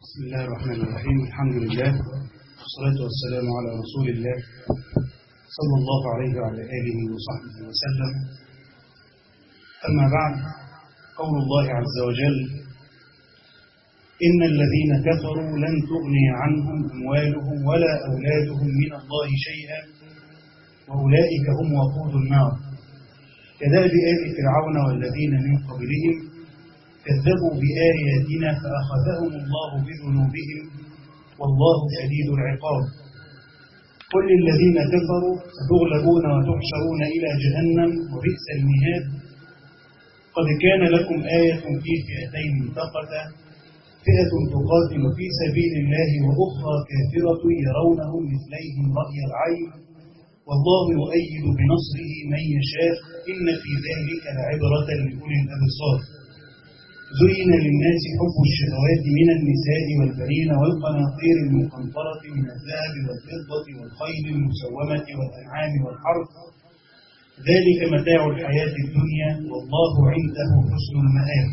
بسم الله الرحمن الرحيم الحمد لله والصلاة والسلام على رسول الله صلى الله عليه وعلى آله وصحبه وسلم أما بعد قول الله عز وجل إن الذين كفروا لن تغني عنهم أموالهم ولا أولادهم من الله شيئا وأولئك هم وقود النار كداب آل فرعون والذين من قبلهم كذبوا بآياتنا فأخذهم الله بذنوبهم والله شديد العقاب قل للذين كفروا ستغلبون وتحشرون إلى جهنم وبئس المهاد قد كان لكم آية في فئتين التقتا فئة تقاتل في سبيل الله وأخرى كافرة يرونهم مثليهم رأي العين والله يؤيد بنصره من يشاء إن في ذلك لعبرة لأولي الأبصار زين للناس حب الشهوات من النساء والبنين والقناطير المقنطرة من الذهب والفضة والخيل المسومة والأنعام والحرث ذلك متاع الحياة الدنيا والله عنده حسن المآب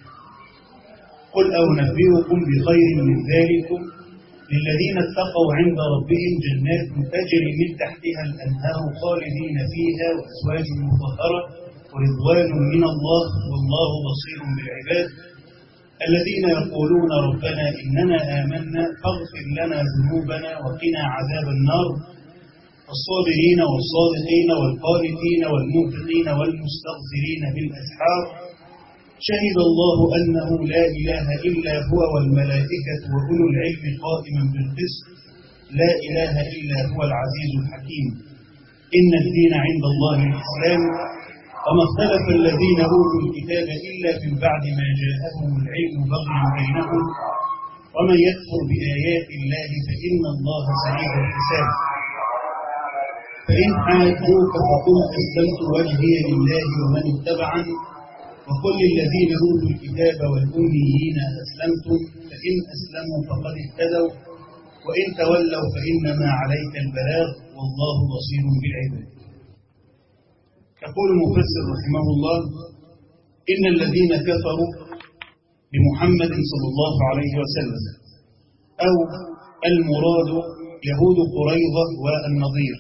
قل أو نبئكم بخير من ذلكم للذين اتقوا عند ربهم جنات تجري من تحتها الأنهار خالدين فيها وأزواج مطهرة ورضوان من الله والله بصير بالعباد الذين يقولون ربنا إننا آمنا فاغفر لنا ذنوبنا وقنا عذاب النار الصابرين والصادقين والقانتين والمنفقين والمستغفرين بالأسحار شهد الله أنه لا إله إلا هو والملائكة وأولو العلم قائما بالقسط لا إله إلا هو العزيز الحكيم إن الدين عند الله الإسلام وما اختلف الذين أوتوا الكتاب إلا من بعد ما جاءهم العلم بغيا بينهم ومن يكفر بآيات الله فإن الله سريع الحساب فإن حاجوك فقل أسلمت وجهي لله ومن اتبعني وقل للذين أوتوا الكتاب والأميين أسلمتم فإن أسلموا فقد اهتدوا وإن تولوا فإنما عليك البلاغ والله بصير بالعباد يقول المفسر رحمه الله إن الذين كفروا بمحمد صلى الله عليه وسلم أو المراد يهود قريظة والنظير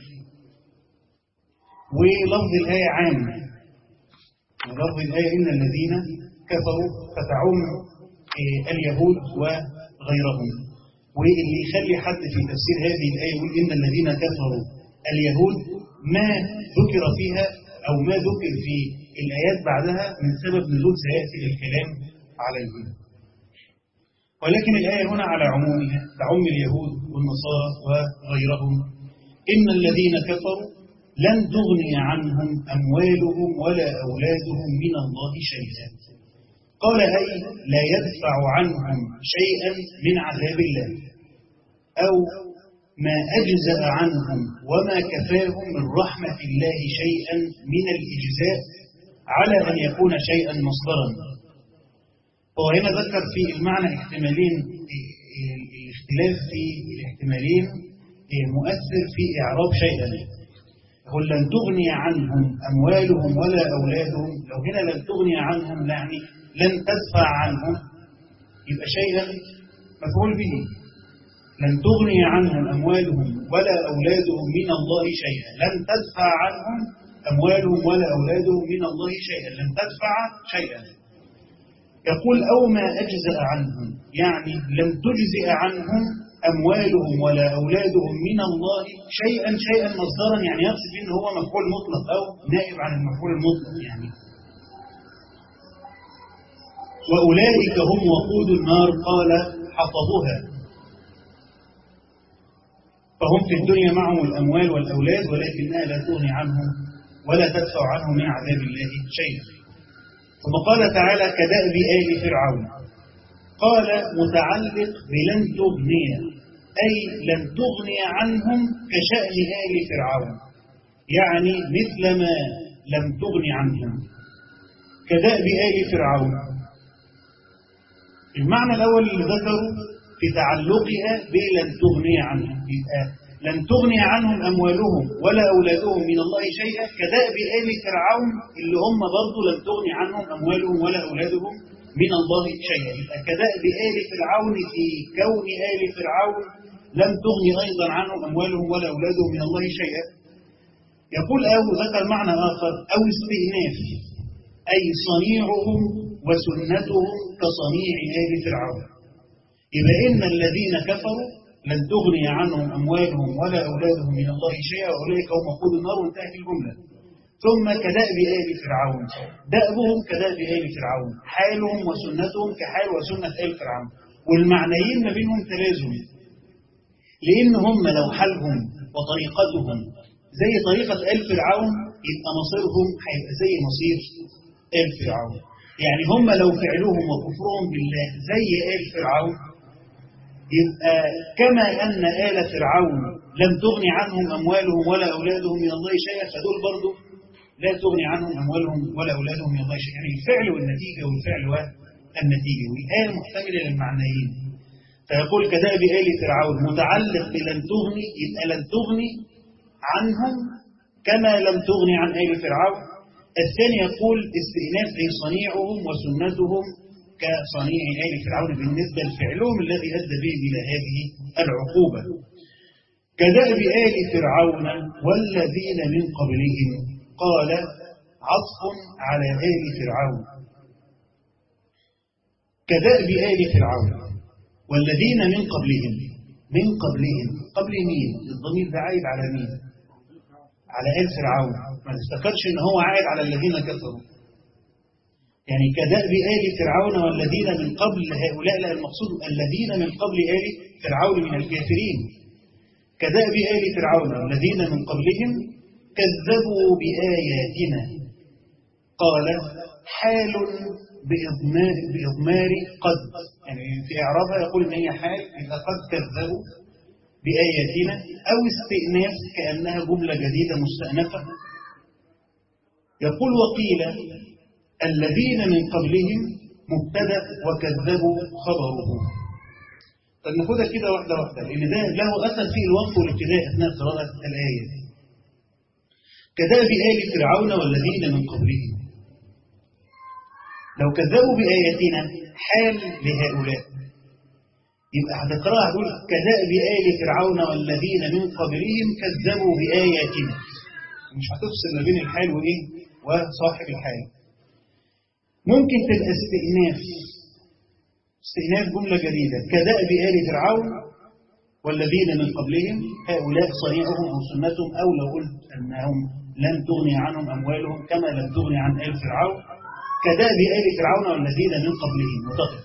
ولفظ الآية عام ولفظ الآية إن الذين كفروا فتعم اليهود وغيرهم واللي يخلي حد في تفسير هذه الآية يقول إن الذين كفروا اليهود ما ذكر فيها أو ما ذكر في الآيات بعدها من سبب نزول سيأتي الكلام عليهم ولكن الآية هنا على عمومها تعم اليهود والنصارى وغيرهم إن الذين كفروا لن تغني عنهم أموالهم ولا أولادهم من الله شيئا قال أي لا يدفع عنهم شيئا من عذاب الله أو ما أجزأ عنهم وما كفاهم من رحمة الله شيئا من الإجزاء على أن يكون شيئا مصدرا هو هنا ذكر في المعنى احتمالين الاختلاف في الاحتمالين مؤثر في إعراب شيئا يقول لن تغني عنهم أموالهم ولا أولادهم لو هنا لن تغني عنهم يعني لن تدفع عنهم يبقى شيئا مفعول به لن تغني عنهم أموالهم ولا أولادهم من الله شيئا لن تدفع عنهم أموالهم ولا أولادهم من الله شيئا لن تدفع شيئا يقول أو ما أجزأ عنهم يعني لن تجزئ عنهم أموالهم ولا أولادهم من الله شيئا شيئا مصدرا يعني يقصد إن هو مفعول مطلق أو نائب عن المفعول المطلق يعني وأولئك هم وقود النار قال حطبها فهم في الدنيا معهم الأموال والأولاد ولكنها لا تغني عنهم ولا تدفع عنهم من عذاب الله شيئا ثم قال تعالى كدأب آل فرعون قال متعلق بلن تغني أي لن تغني عنهم كشأن آل فرعون يعني مثل ما لم تغني عنهم كدأب آل فرعون المعنى الأول اللي ذكره في تعلقها بلن تغني عنهم يبقى لن تغني عنهم أموالهم ولا أولادهم من الله شيئا كدأب آل فرعون اللي هم برضه لن تغني عنهم أموالهم ولا أولادهم من الله شيئا يبقى كدأب آل فرعون في كون آل فرعون لم تغني أيضا عنهم أموالهم ولا أولادهم من الله شيئا يقول أو ذكر معنى آخر أو استئناف أي صنيعهم وسنتهم كصنيع آل فرعون يبقى إن الذين كفروا لن تغني عنهم أموالهم ولا أولادهم من الله شيئا وأولئك هم وقود النار وانتهت الجملة ثم كدأب آل فرعون دأبهم كدأب آل فرعون حالهم وسنتهم كحال وسنة آل فرعون والمعنيين ما بينهم تلازم لأن هم لو حالهم وطريقتهم زي طريقة آل فرعون يبقى مصيرهم هيبقى زي مصير آل فرعون يعني هم لو فعلهم وكفرهم بالله زي آل فرعون يبقى كما أن آل فرعون لم تغني عنهم أموالهم ولا أولادهم من الله شيئا فدول برضو لا تغني عنهم أموالهم ولا أولادهم من الله شيئا يعني الفعل والنتيجة والفعل والنتيجة والآية محتملة للمعنيين فيقول كدأب آل فرعون متعلق بلن تغني يبقى لن تغني عنهم كما لم تغني عن آل فرعون الثاني يقول استئناف أي صنيعهم وسنتهم كصنيع آل فرعون بالنسبة لفعلهم الذي أدى بهم إلى هذه العقوبة كدأب آل فرعون والذين من قبلهم قال عطف على آل فرعون كدأب آل فرعون والذين من قبلهم من قبلهم قبل مين الضمير ده عايد على مين على آل فرعون ما تفتكرش ان هو عايد على الذين كفروا يعني كدأب آل فرعون والذين من قبل هؤلاء لا المقصود الذين من قبل آل فرعون من الكافرين كدأب آل فرعون والذين من قبلهم كذبوا بآياتنا قال حال بإضمار, بإضمار قد يعني في إعرابها يقول إن هي حال إذا قد كذبوا بآياتنا أو استئناف كأنها جملة جديدة مستأنفة يقول وقيل الذين من قبلهم مبتدا وكذبوا خبره طب ناخدها كده واحدة واحدة لأن ده له أثر في الوقف والابتداء أثناء قراءة الآية كذاب آل فرعون والذين من قبلهم لو كذبوا بآياتنا حال لهؤلاء يبقى هتقراها هتقول كذاب آل فرعون والذين من قبلهم كذبوا بآياتنا مش هتفصل ما بين الحال وإيه وصاحب الحال ممكن تبقى استئناف استئناف جملة جديدة كدأب آل فرعون والذين من قبلهم هؤلاء صنيعهم أو سنتهم أو لو قلت أنهم لم تغني عنهم أموالهم كما لم تغني عن آل فرعون كدأب آل فرعون والذين من قبلهم وتقف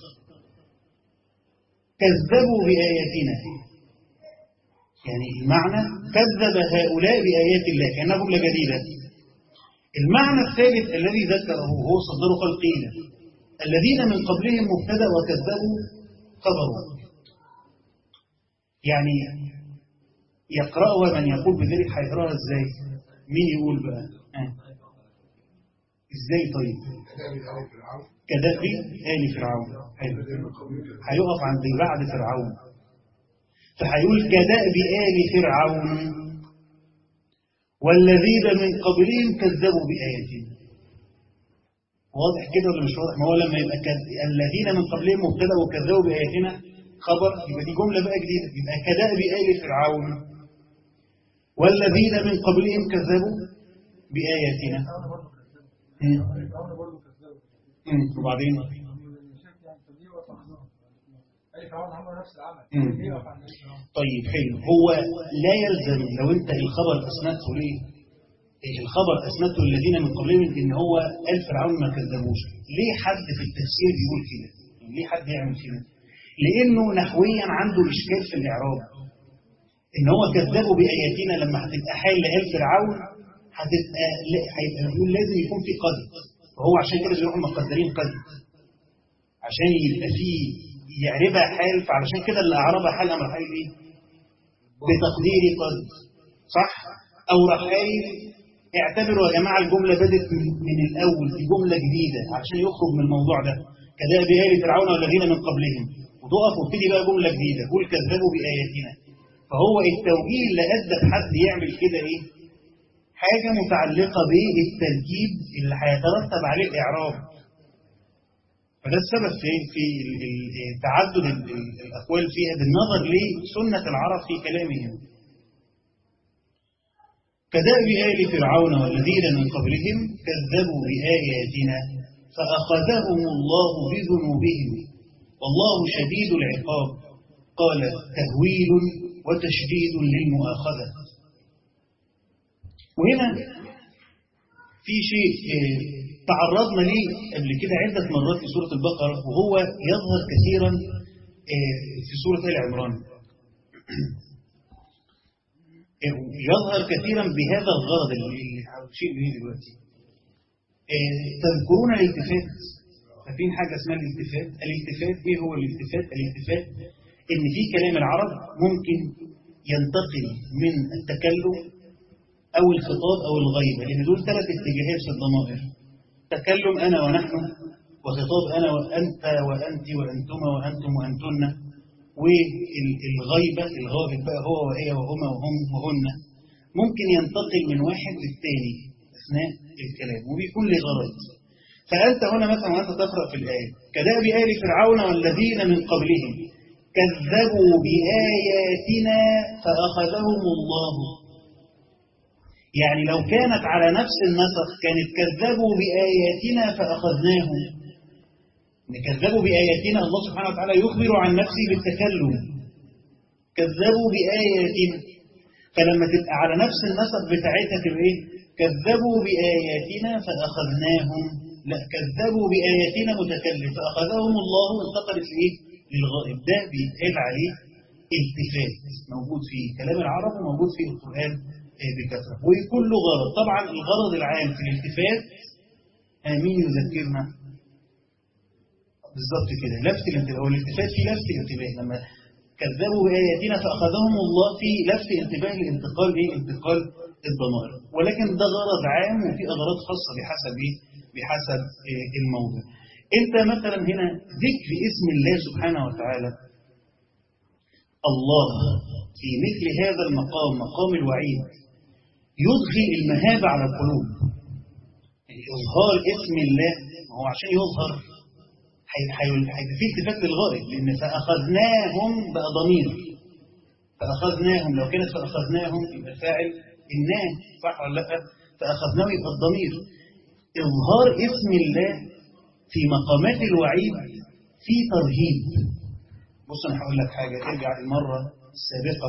كذبوا بآياتنا يعني المعنى كذب هؤلاء بآيات الله كأنها جملة جديدة المعنى الثالث الذي ذكره هو صدره قال قيل الذين من قبلهم مبتدا وكذبوا خبره يعني يقرأها من يقول بذلك هيقرأها ازاي مين يقول بقى آه. ازاي طيب كدأب آل فرعون حلو هيقف عند بعد فرعون فهيقول كدأب آل فرعون والذين من قبلهم كذبوا بآياتنا واضح كده ولا مش واضح ما هو لما يبقى كد... الذين من قبلهم مبتدا وكذبوا بآياتنا خبر يبقى دي جملة بقى جديدة يبقى كدأب آل فرعون والذين من قبلهم كذبوا بآياتنا وبعدين طيب حلو هو لا يلزم لو انت الخبر اسنته ليه الخبر اسنته الذين من قبلهم ان هو قال فرعون ما كذبوش ليه حد في التفسير بيقول كده ليه حد يعمل كده لانه نحويا عنده اشكال في الاعراب ان هو كذبوا باياتنا لما هتبقى حال لآل فرعون هتبقى هيبقى بيقول لازم يكون في قد وهو عشان كده بيروحوا مقدرين قد عشان يبقى فيه يعربها حال فعلشان كده اللي اعربها حال امر حال ايه بتقدير قد صح او راح قايل اعتبروا يا جماعه الجمله بدت من, من الاول في جمله جديده عشان يخرج من الموضوع ده كذاب آل فرعون والذين من قبلهم وتقف وابتدي بقى جمله جديده قول كذبوا باياتنا فهو التوجيه اللي ادى حد يعمل كده ايه حاجه متعلقه بالتركيب اللي هيترتب عليه الاعراب فده السبب في في تعدد الأقوال فيها بالنظر لسنة العرب في كلامهم كدأب آل فرعون والذين من قبلهم كذبوا بآياتنا فأخذهم الله بذنوبهم والله شديد العقاب قال تهويل وتشديد للمؤاخذة وهنا في شيء تعرضنا ليه قبل كده عدة مرات في سورة البقرة وهو يظهر كثيرا في سورة آل عمران يظهر كثيرا بهذا الغرض اللي هشير به دلوقتي تذكرون الالتفات ففين حاجة اسمها الالتفات الالتفات ايه هو الالتفات الالتفات ان في كلام العرب ممكن ينتقل من التكلم او الخطاب او الغيبة لان دول ثلاث اتجاهات في الضمائر تكلم انا ونحن وخطاب انا وانت وانت وانتما وانتم وانتن والغيبة الغائب بقى هو وهي وهما وهم وهن ممكن ينتقل من واحد للثاني أثناء الكلام وبيكون له غرض فأنت هنا مثلا وأنت تقرأ في الآية كداب آل فرعون والذين من قبلهم كذبوا بآياتنا فأخذهم الله يعني لو كانت على نفس النسق كانت كذبوا بآياتنا فأخذناهم كذبوا بآياتنا الله سبحانه وتعالى يخبر عن نفسه بالتكلم كذبوا بآياتنا فلما تبقى على نفس النسق بتاعتها تبقى ايه كذبوا بآياتنا فأخذناهم لا كذبوا بآياتنا متكلم فأخذهم الله وانتقلت لإيه للغائب ده بيتقال عليه التفات موجود في كلام العرب وموجود في القرآن بكثرة ويكون له غرض طبعا الغرض العام في الالتفات مين يذكرنا بالظبط كده لفت الانتباه هو الالتفات في لفت الانتباه لما كذبوا بآياتنا فأخذهم الله في لفت انتباه لانتقال ايه انتقال الضمائر ولكن ده غرض عام وفي أغراض خاصة بحسب ايه بحسب إيه الموضوع انت مثلا هنا ذكر اسم الله سبحانه وتعالى الله في مثل هذا المقام مقام الوعيد يدخل المهابة على القلوب يعني إظهار اسم الله هو عشان يظهر هيبقى فيه التفات للغائب لأن فأخذناهم بقى ضمير فأخذناهم لو كانت فأخذناهم يبقى فاعل الناس صح ولا لا فأخذناهم يبقى الضمير إظهار اسم الله في مقامات الوعيد في ترهيب بص أنا هقول لك حاجة ترجع المرة السابقة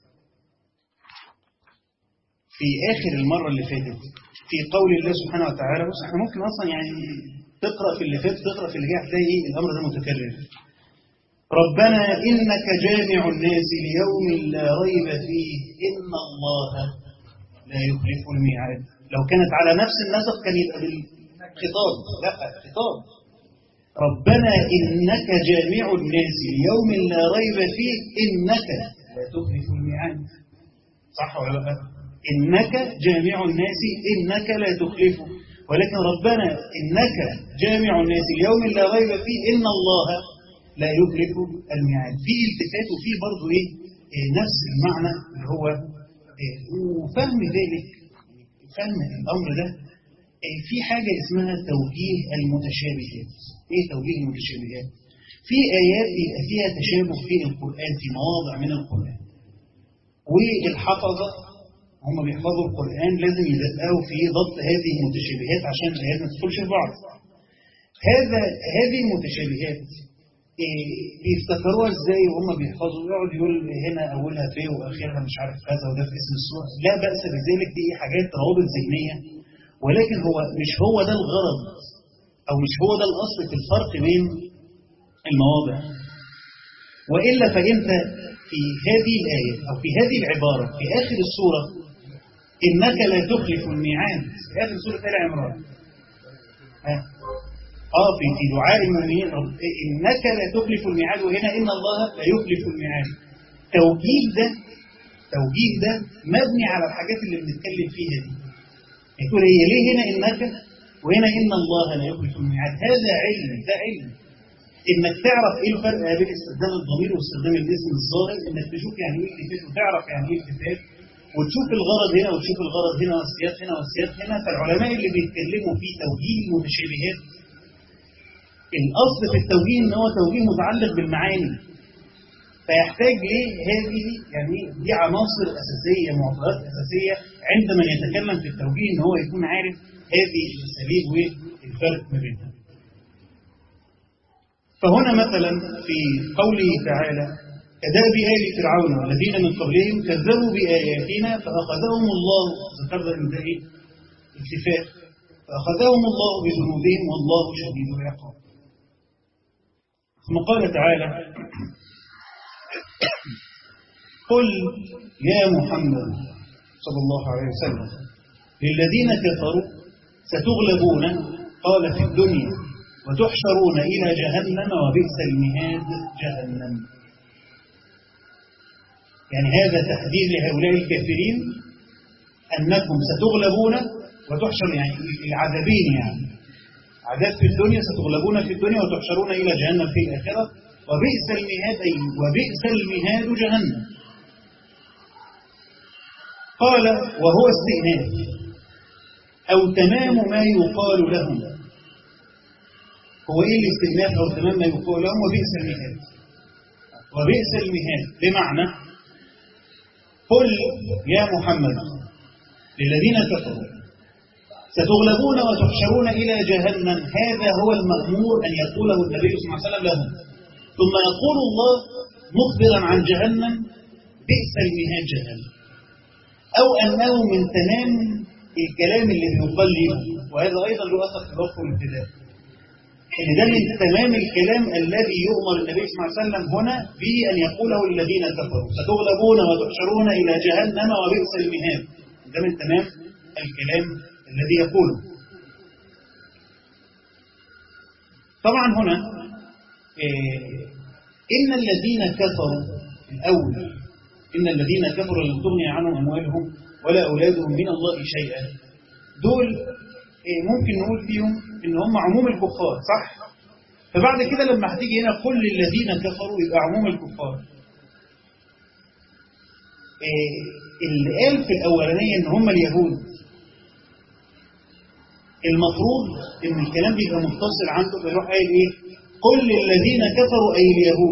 في آخر المرة اللي فاتت في قول الله سبحانه وتعالى بص احنا ممكن أصلا يعني تقرأ في اللي فات تقرأ في اللي جاي هتلاقي ايه الأمر ده متكرر ربنا إنك جامع الناس ليوم لا ريب فيه إن الله لا يخلف الميعاد لو كانت على نفس النسق كان يبقى بالخطاب لا خطاب ربنا إنك جامع الناس ليوم لا ريب فيه إنك لا تخلف الميعاد صح ولا لا إنك جامع الناس إنك لا تخلفه ولكن ربنا إنك جامع الناس اليوم لا ريب فيه إن الله لا يخلف الميعاد في التفات وفي برضه إيه نفس المعنى اللي هو إيه وفهم ذلك فهم الأمر ده إيه في حاجة اسمها توجيه المتشابهات إيه توجيه المتشابهات في آيات يبقى فيها تشابه في القرآن في مواضع من القرآن والحفظة هم بيحفظوا القرآن لازم يدققوا في ضبط هذه المتشابهات عشان الآيات ما تدخلش في بعض. هذا هذه المتشابهات إيه بيفتكروها ازاي وهم بيحفظوا يقعد يقول هنا اولها في واخرها مش عارف كذا وده في اسم السوره لا باس بذلك دي حاجات روابط ذهنيه ولكن هو مش هو ده الغرض او مش هو ده الاصل في الفرق بين المواضع والا فانت في هذه الايه او في هذه العباره في اخر السوره إنك لا تخلف الميعاد في آخر سورة آل عمران آه في في دعاء المؤمنين إنك لا تخلف الميعاد وهنا إن الله لا يخلف الميعاد توجيه ده توجيه ده مبني على الحاجات اللي بنتكلم فيها دي يقول هي ليه هنا إنك وهنا إن الله لا يخلف الميعاد هذا علم ده علم إنك تعرف إيه الفرق بين استخدام الضمير واستخدام الاسم الظاهر إنك تشوف يعني إيه التفات وتعرف يعني إيه التفات وتشوف الغرض هنا وتشوف الغرض هنا والسياق هنا والسياق هنا فالعلماء اللي بيتكلموا في توجيه المتشابهات الأصل في التوجيه إن هو توجيه متعلق بالمعاني فيحتاج ليه هذه يعني دي عناصر أساسية معطيات أساسية عند من يتكلم في التوجيه إن هو يكون عارف هذه الأساليب والفرق ما بينها فهنا مثلا في قوله تعالى كداب آل فرعون والذين من قبلهم كذبوا بآياتنا فأخذهم الله ذكرنا إن ده إيه؟ اكتفاء فأخذهم الله بذنوبهم والله شديد العقاب ثم قال تعالى قل يا محمد صلى الله عليه وسلم للذين كفروا ستغلبون قال في الدنيا وتحشرون إلى جهنم وبئس المهاد جهنم يعني هذا تحذير لهؤلاء الكافرين أنكم ستغلبون وتحشر يعني العذابين يعني عذاب في الدنيا ستغلبون في الدنيا وتحشرون إلى جهنم في الآخرة وبئس المهاد أي وبئس المهاد جهنم قال وهو استئناف أو تمام ما يقال لهم هو إيه الاستئناف أو تمام ما يقال لهم وبئس المهاد وبئس المهاد بمعنى قل يا محمد للذين كفروا ستغلبون وتحشرون إلى جهنم هذا هو المأمور أن يقوله النبي صلى الله عليه وسلم لهم ثم يقول الله مخبرا عن جهنم بئس المهاد جهنم أو أنه من تمام الكلام اللي بيقال لهم وهذا أيضا له أثر في الوقت والابتداء إن ده من تمام الكلام الذي يؤمر النبي صلى الله عليه وسلم هنا به أن يقوله الذين كفروا ستغلبون وتحشرون إلى جهنم وبئس المهاد ده من تمام الكلام الذي يقوله طبعا هنا إن الذين كفروا الأول إن الذين كفروا لن تغني عنهم أموالهم ولا أولادهم من الله شيئا دول ممكن نقول فيهم إن هم عموم الكفار صح؟ فبعد كده لما هتيجي هنا كل الذين كفروا يبقى عموم الكفار اللي قال في الأولانية إن هم اليهود المفروض إن الكلام بيبقى متصل عنده فيروح قايل إيه؟ كل الذين كفروا أي اليهود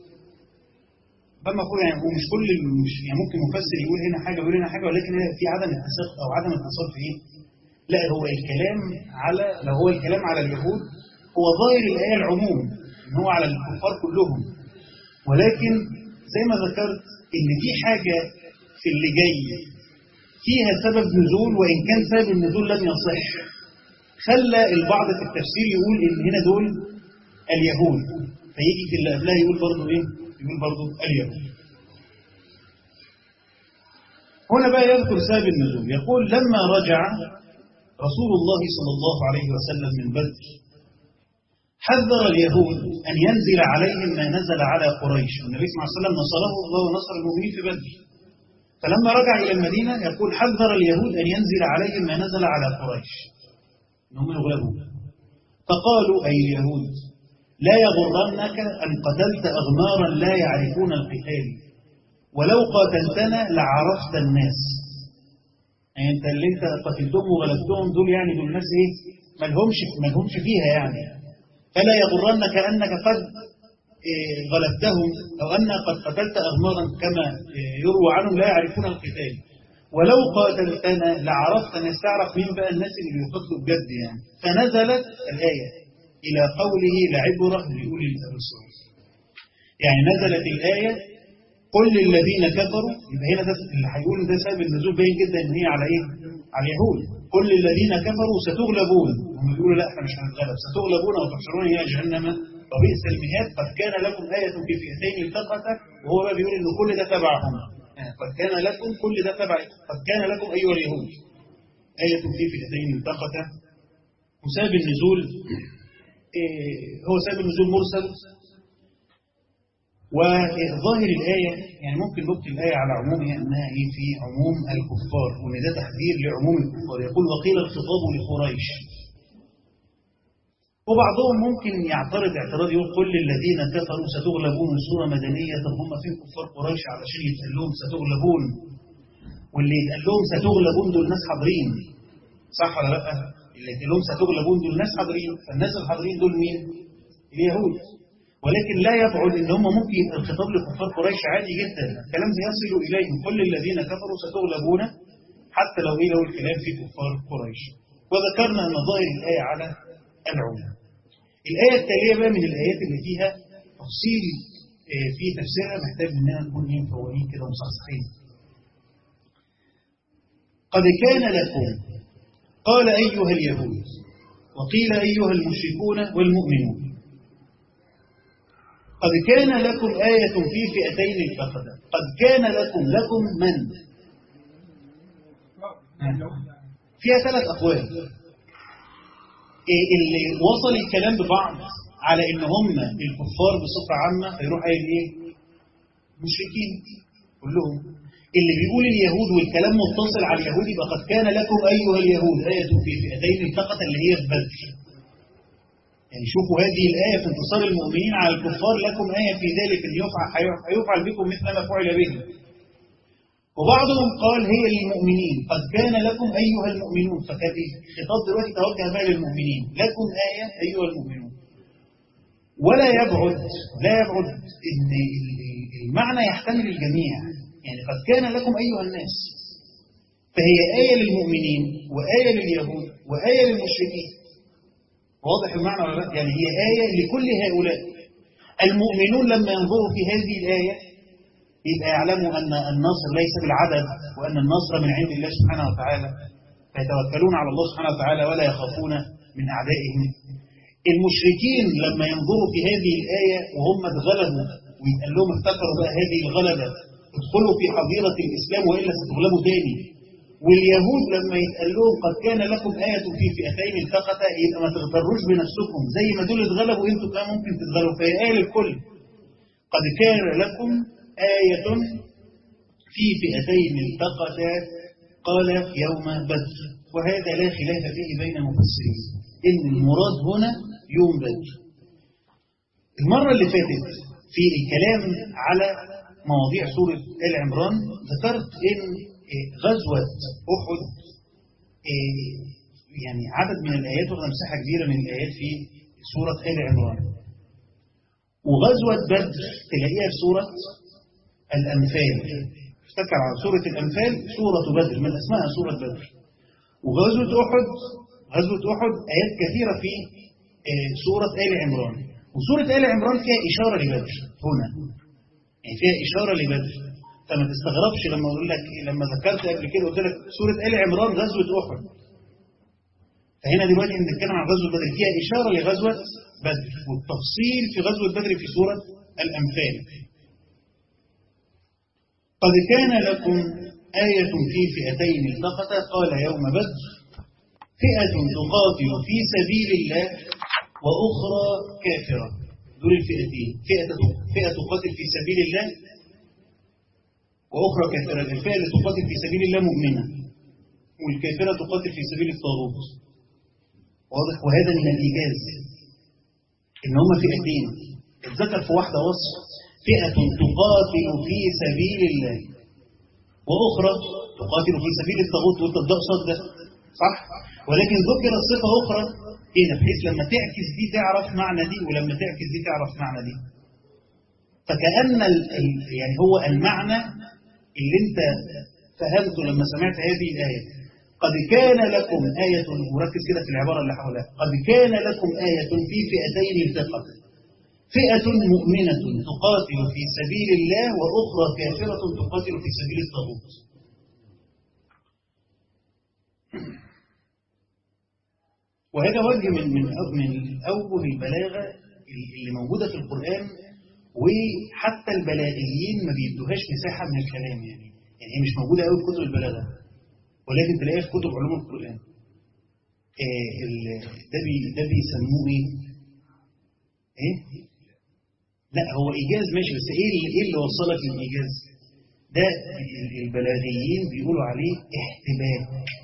ده المفروض يعني هو مش كل مش يعني ممكن مفسر يقول هنا حاجه ويقول هنا حاجه ولكن في عدم اتصال او عدم اتصال في ايه؟ لا هو الكلام على لو هو الكلام على اليهود هو ظاهر الايه العموم ان هو على الكفار كلهم ولكن زي ما ذكرت ان في حاجه في اللي جاي فيها سبب نزول وان كان سبب النزول لم يصح خلى البعض في التفسير يقول ان هنا دول اليهود فيجي في اللي قبلها يقول برضه ايه؟ يقول برضه اليهود هنا بقى يذكر سبب النزول يقول لما رجع رسول الله صلى الله عليه وسلم من بدر حذر اليهود أن ينزل عليهم ما نزل على قريش والنبي صلى الله عليه وسلم نصره الله ونصر المؤمنين في بدر فلما رجع إلى المدينة يقول حذر اليهود أن ينزل عليهم ما نزل على قريش أنهم يغلبون فقالوا أي اليهود لا يغرنك أن قتلت أغمارا لا يعرفون القتال ولو قاتلتنا لعرفت الناس يعني انت اللي انت قتلتهم وغلبتهم دول يعني دول الناس ايه ملهمش ملهمش فيها يعني فلا يغرنك انك قد إيه غلبتهم او ان قد قتلت اغمارا كما إيه يروى عنهم لا يعرفون القتال ولو قاتلتنا لعرفت الناس تعرف مين بقى الناس اللي بيقتلوا بجد يعني فنزلت الايه الى قوله لعبره لاولي الابصار يعني نزلت الايه قل للذين كفروا يبقى هنا ده اللي هيقول ده سبب النزول باين جدا ان هي على ايه؟ على اليهود قل للذين كفروا ستغلبون هم بيقولوا لا احنا مش هنتغلب ستغلبون وتحشرون الى جهنم وبئس المهاد قد كان لكم آية في فئتين التقتا وهو بقى بيقول ان كل ده تبعهم قد كان لكم كل ده تبع قد كان لكم ايها اليهود آية في فئتين التقتا وسبب النزول إيه هو سبب النزول مرسل وظاهر الآية يعني ممكن نبقي الآية على عمومها أنها إيه في عموم الكفار وأن ده تحذير لعموم الكفار يقول وقيل الخطاب لقريش وبعضهم ممكن يعترض اعتراض يقول كل الذين كفروا ستغلبون سورة مدنية طب هم فين كفار قريش علشان يتقال لهم ستغلبون واللي يتقال لهم ستغلبون دول ناس حاضرين صح ولا لا؟ اللي يتقال لهم ستغلبون دول ناس حاضرين فالناس الحاضرين دول مين؟ اليهود ولكن لا يبعد ان هم ممكن يبقى الخطاب لكفار قريش عادي جدا الكلام يصل اليهم كل الذين كفروا ستغلبون حتى لو ايه لو الكلام في كفار قريش وذكرنا ان ظاهر الايه على العموم الايه التاليه بقى من الايات اللي فيها تفصيل آه، في تفسيرها محتاج مننا نكون ايه مفوقين كده مصحصحين قد كان لكم قال ايها اليهود وقيل ايها المشركون والمؤمنون قد كان لكم آية في فئتين التقتا قد كان لكم لكم من فيها ثلاث أقوال إيه اللي وصل الكلام ببعض على إن هم الكفار بصفة عامة فيروح قايل إيه مشركين كلهم اللي بيقول اليهود والكلام متصل على اليهود يبقى قد كان لكم أيها اليهود آية في فئتين التقتا اللي هي في بدر يعني شوفوا هذه الآية في انتصار المؤمنين على الكفار لكم آية في ذلك أن يفعل, هيفعل بكم مثل ما فعل به وبعضهم قال هي للمؤمنين قد كان لكم أيها المؤمنون فكان خطاب دلوقتي توجه بقى للمؤمنين لكم آية أيها المؤمنون ولا يبعد لا يبعد ان المعنى يحتمل الجميع يعني قد كان لكم أيها الناس فهي آية للمؤمنين وآية لليهود وآية للمشركين واضح المعنى ولا لا؟ يعني هي آية لكل هؤلاء المؤمنون لما ينظروا في هذه الآية يبقى يعلموا أن النصر ليس بالعدد وأن النصر من عند الله سبحانه وتعالى فيتوكلون على الله سبحانه وتعالى ولا يخافون من أعدائهم المشركين لما ينظروا في هذه الآية وهم اتغلبوا ويتقال لهم افتكروا بقى هذه الغلبة ادخلوا في حظيرة الإسلام وإلا ستغلبوا تاني واليهود لما يتقال لهم قد كان لكم آية في فئتين التقتا يبقى ما تغتروش بنفسكم زي ما دول اتغلبوا انتوا كمان ممكن تتغلبوا فهي آية للكل قد كان لكم آية في فئتين التقتا قال يوم بدر وهذا لا خلاف فيه بين المفسرين إن المراد هنا يوم بدر المرة اللي فاتت في الكلام على مواضيع سورة آل عمران ذكرت إن غزوة أحد يعني عدد من الآيات واخدة مساحة كبيرة من الآيات في سورة آل عمران وغزوة بدر تلاقيها في سورة الأنفال افتكر على سورة الأنفال سورة بدر من اسمها سورة بدر وغزوة أحد غزوة أحد آيات كثيرة في سورة آل عمران وسورة آل عمران فيها إشارة لبدر هنا يعني فيها إشارة لبدر فما تستغربش لما اقول لك لما ذكرت قبل كده قلت لك سوره ال عمران غزوه احد فهنا دلوقتي بنتكلم عن غزوه بدر فيها اشاره لغزوه بدر والتفصيل في غزوه بدر في سوره الانفال قد كان لكم آية في فئتين التقتا قال يوم بدر فئة تقاتل في سبيل الله وأخرى كافرة دول الفئتين فئة فئة تقاتل في سبيل الله وأخرى كافرة الفئة اللي تقاتل في سبيل الله مؤمنة والكافرة تقاتل في سبيل الطاغوت واضح وهذا من الإيجاز إن هما فئتين اتذكر في واحدة وصف فئة تقاتل في سبيل الله وأخرى تقاتل في سبيل الطاغوت وتبدأ صد ده صح ولكن ذكرت صفة أخرى هنا بحيث لما تعكس دي تعرف معنى دي ولما تعكس دي تعرف معنى دي فكأن يعني هو المعنى اللي انت فهمته لما سمعت هذه الآية قد كان لكم آية وركز كده في العبارة اللي حولها قد كان لكم آية في فئتين التقتا فئة مؤمنة تقاتل في سبيل الله وأخرى كافرة تقاتل في سبيل الطاغوت وهذا وجه من من من أوجه البلاغة اللي موجودة في القرآن وحتى البلاغيين ما بيدوهاش مساحة من الكلام يعني يعني هي مش موجودة قوي في كتب البلاغة ولكن تلاقيها في كتب علوم القرآن آه ده بي ده بيسموه ايه؟ ايه؟ لا هو إيجاز ماشي بس ايه اللي, إيه اللي وصلك للإيجاز؟ ده البلاغيين بيقولوا عليه احتباك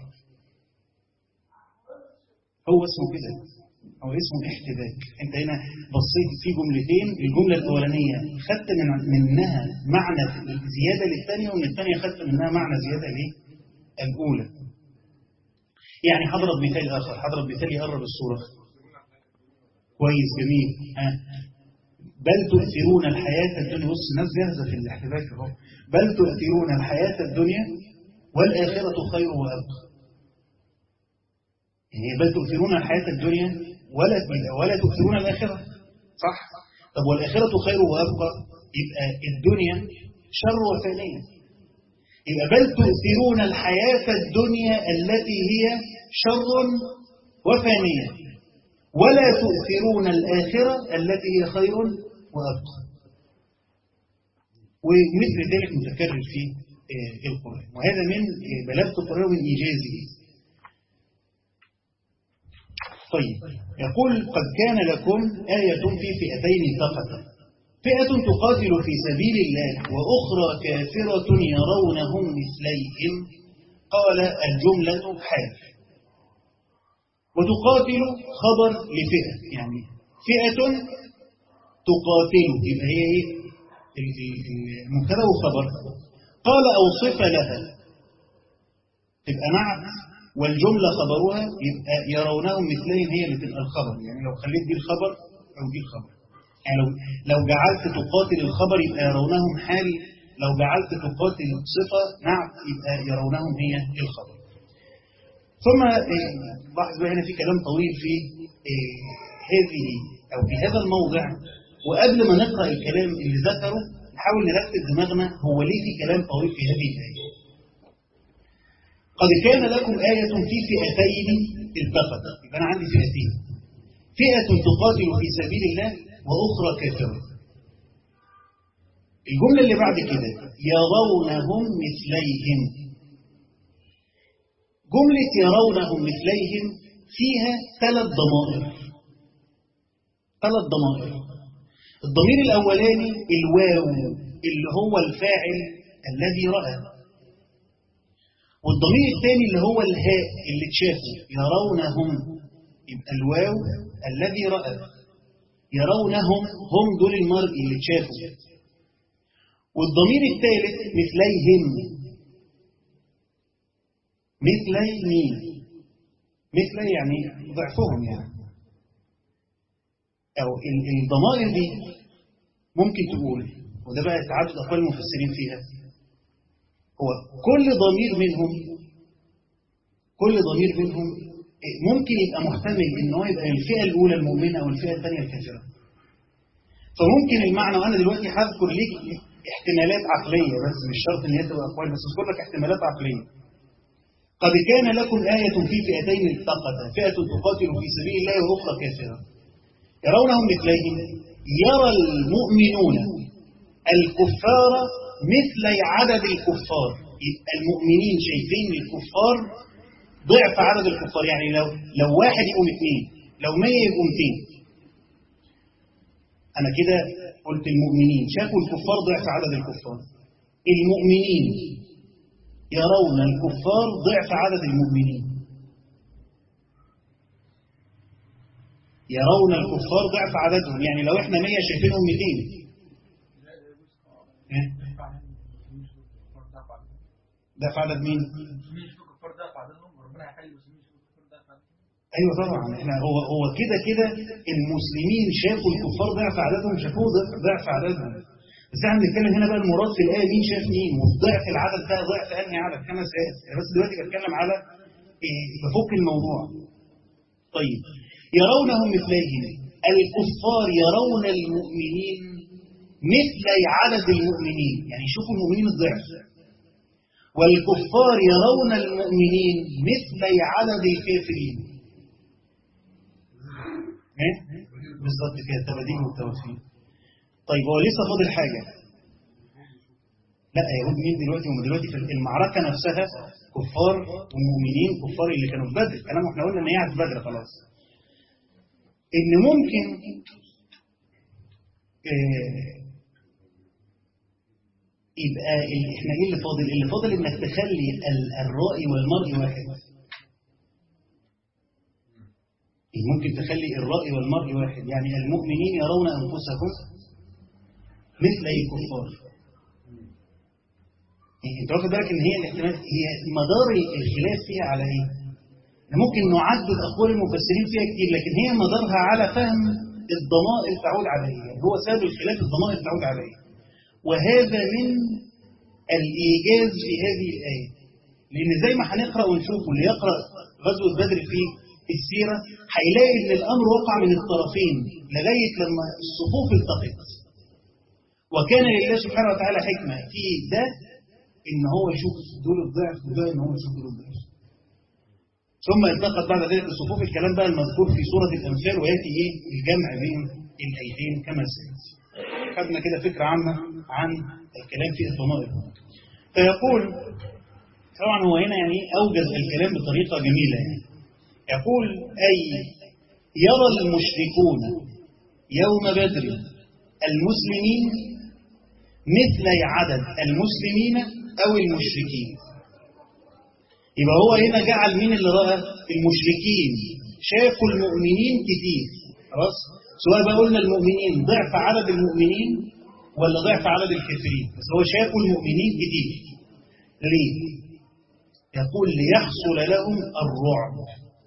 هو اسمه كده هو اسمه احتباك انت هنا بصيت في جملتين الجملة الأولانية خدت من منها معنى زيادة للثانية ومن الثانية خدت منها معنى زيادة ليه الأولى يعني حضرت مثال آخر حضرت مثال يقرب الصورة كويس جميل ها بل تؤثرون الحياة الدنيا بص الناس جاهزة في الاحتفال اهو بل تؤثرون الحياة الدنيا والآخرة خير وأبقى يعني بل تؤثرون الحياة الدنيا ولا ولا تؤثرون الآخرة صح طب والآخرة خير وأبقى يبقى الدنيا شر وفانية يبقى بل تؤثرون الحياة الدنيا التي هي شر وفانية ولا تؤثرون الآخرة التي هي خير وأبقى ومثل ذلك متكرر في القرآن وهذا من بلاغة القرآن ومن إيجازه طيب يقول قد كان لكم آية في فئتين التقتا فئة تقاتل في سبيل الله وأخرى كافرة يرونهم مثليهم قال الجملة حال وتقاتل خبر لفئة يعني فئة تقاتل يبقى هي ايه المبتدا وخبر قال اوصف لها تبقى نعت والجمله خبرها يبقى يرونهم مثلهم هي اللي تبقى الخبر يعني لو خليت دي الخبر او دي الخبر يعني لو لو جعلت تقاتل الخبر يبقى يرونهم حال لو جعلت تقاتل صفه نعت يبقى يرونهم هي الخبر ثم لاحظ هنا في كلام طويل في هذه أو في هذا الموضع وقبل ما نقرأ الكلام اللي ذكره نحاول نركز دماغنا هو ليه في كلام طويل في هذه الآية قد كان لكم آية في فئتين التقتا يبقى أنا عندي فئتين فئة تقاتل في سبيل الله وأخرى كافرة الجملة اللي بعد كده يرونهم مثليهم جملة يرونهم مثليهم فيها ثلاث ضمائر ثلاث ضمائر الضمير الأولاني الواو اللي هو الفاعل الذي رأى والضمير الثاني اللي هو الهاء اللي اتشافه يرونهم يبقى الواو الذي رأى يرونهم هم دول المرء اللي اتشافوا والضمير الثالث مثليهم مثلي مين مثلي يعني ضعفهم يعني أو الضمائر دي ممكن تقول وده بقى تعدد أقوال المفسرين فيها هو كل ضمير منهم كل ضمير منهم ممكن يبقى محتمل ان هو يبقى الفئة الأولى المؤمنة أو الفئة الثانية الكافرة فممكن المعنى وأنا دلوقتي هذكر ليك احتمالات عقلية بس مش شرط ان هي تبقى أقوال بس أذكر لك احتمالات عقلية قد كان لكم آية في فئتين التقتا فئة تقاتل في سبيل الله وأخرى كافرة يرونهم مثليهم يرى المؤمنون الكفار مثل عدد الكفار يبقى المؤمنين شايفين الكفار ضعف عدد الكفار يعني لو لو واحد يقوم اثنين لو 100 يقوم 200 أنا كده قلت المؤمنين شافوا الكفار ضعف عدد الكفار المؤمنين يرون الكفار ضعف عدد المؤمنين يرون الكفار ضعف عددهم يعني لو احنا 100 شايفينهم 200 ضعف عدد مين؟ ايوه طبعا احنا هو هو كده كده المسلمين شافوا الكفار ضعف عددهم شافوه ضعف عددهم بس احنا بنتكلم هنا بقى المراد في الايه مين شاف مين وضعف العدد ده ضعف انهي عدد خمس ايات بس دلوقتي بتكلم على إيه بفك الموضوع طيب يرونهم مثليهم الكفار يرون المؤمنين مثل عدد المؤمنين يعني شوفوا المؤمنين الضعف والكفار يرون المؤمنين مثل عدد الكافرين ايه بالظبط كده التباديل والتوفيق طيب هو لسه فاضل حاجه لا يهود مين دلوقتي هم دلوقتي في المعركه نفسها كفار ومؤمنين كفار اللي كانوا في بدر الكلام احنا قلنا ان هي في بدر خلاص ان ممكن آه يبقى احنا ايه اللي فاضل اللي فاضل انك تخلي الرائي والمرء واحد ممكن تخلي الرأي والمرء واحد يعني المؤمنين يرون أنفسهم مثل أي كفار يعني انت واخد بالك ان هي الاحتمال هي مدار الخلاف فيها على ايه ممكن نعدد أقوال المفسرين فيها كتير لكن هي مدارها على فهم الضمائر تعود عليه يعني هو سبب الخلاف الضمائر تعود عليه وهذا من الإيجاز في هذه الآية لأن زي ما هنقرأ ونشوف واللي يقرأ غزوة بدر في السيرة هيلاقي إن الأمر وقع من الطرفين لغاية لما الصفوف التقت وكان لله سبحانه وتعالى حكمة في ده إن هو يشوف دول الضعف وده إن هو يشوف دول الضعف ثم التقت بعد ذلك الصفوف الكلام بقى المذكور في سورة الأنفال ويأتي إيه الجمع بين الأيدين كما سيأتي خدنا كده فكرة عامة عن الكلام في الضمائر فيقول طبعا هو هنا يعني أوجز الكلام بطريقة جميلة يعني يقول أي يرى المشركون يوم بدر المسلمين مثل عدد المسلمين أو المشركين يبقى هو هنا جعل مين اللي رأى المشركين شافوا المؤمنين كتير خلاص سواء بقى قلنا المؤمنين ضعف عدد المؤمنين ولا ضعف عدد الكافرين بس هو شافوا المؤمنين كتير ليه يقول ليحصل لهم الرعب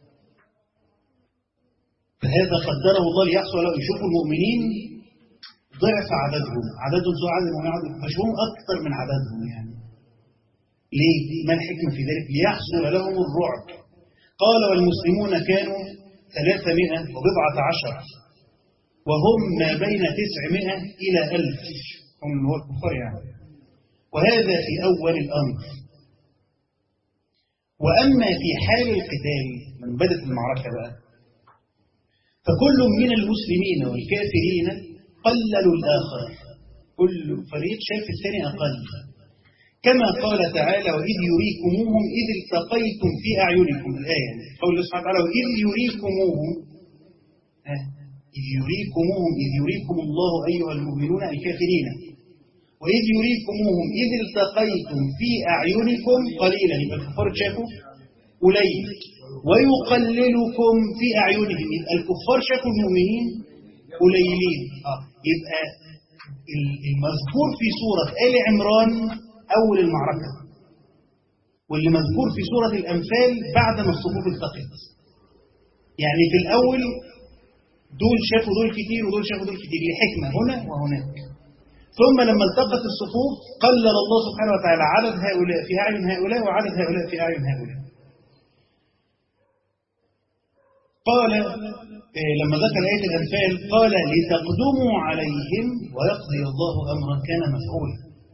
فهذا قدره الله ليحصل لهم يشوفوا المؤمنين ضعف عددهم عددهم سواء عدد المؤمنين عدد فشوفهم أكثر من عددهم يعني ليه؟ ما الحكمة في ذلك؟ ليحصل لهم الرعب قال والمسلمون كانوا ثلاثمائة وبضعة عشر وهم ما بين تسعمائة إلى ألف هم اللي هو الكفار يعني وهذا في أول الأمر وأما في حال القتال من بدأت المعركة بقى فكل من المسلمين والكافرين قللوا الآخر كل فريق شاف الثاني أقل كما قال تعالى وإذ يريكموهم إذ التقيتم في أعينكم الآية قول الله سبحانه وتعالى وإذ يريكموهم إذ يريكموهم إذ يريكم الله أيها المؤمنون الكافرين وإذ يريكموهم إذ التقيتم في أعينكم قليلا يبقى الكفار شافوا قليل ويقللكم في أعينهم يبقى الكفار شافوا المؤمنين قليلين آه. يبقى المذكور في سورة آل عمران أول المعركة واللي مذكور في سورة الأنفال بعد ما الصفوف التقت يعني في الأول دول شافوا دول كتير ودول شافوا دول كتير لحكمة هنا وهناك ثم لما التقت الصفوف قلل الله سبحانه وتعالى عدد هؤلاء في أعين هؤلاء وعدد هؤلاء في أعين هؤلاء قال لما ذكر آية الأنفال قال لتقدموا عليهم ويقضي الله أمرا كان مفعولا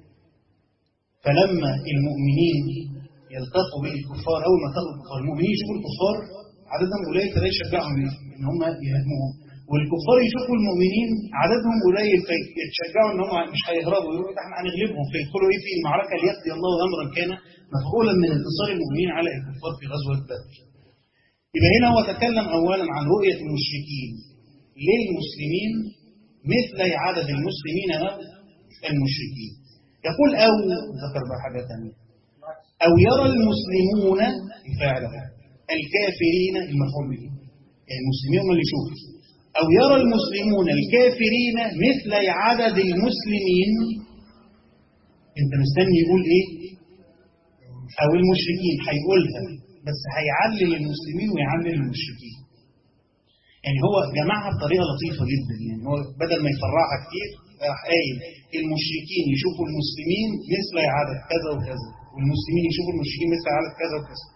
فلما المؤمنين يلتقوا بالكفار أول ما التقوا الكفار المؤمنين يشوفوا الكفار عددهم قليل فده يشجعهم إن هم يهاجموهم والكفار يشوفوا المؤمنين عددهم قليل فيتشجعوا ان هم مش هيهربوا يقولوا احنا هنغلبهم فيدخلوا ايه في المعركه ليقضي الله امرا كان مفعولا من انتصار المؤمنين على الكفار في غزوه بدر. يبقى هنا هو تكلم اولا عن رؤيه المشركين للمسلمين مثل عدد المسلمين او المشركين. يقول او ذكر بقى حاجه ثانيه. او يرى المسلمون الفاعل الكافرين المفعول به. يعني المسلمين هم اللي يشوفوا أو يرى المسلمون الكافرين مثل عدد المسلمين أنت مستني يقول إيه؟ أو المشركين هيقولها بس هيعلل المسلمين ويعلل المشركين يعني هو جمعها بطريقة لطيفة جدا يعني هو بدل ما يفرعها كتير راح قايل المشركين يشوفوا المسلمين مثل عدد كذا وكذا والمسلمين يشوفوا المشركين مثل عدد كذا وكذا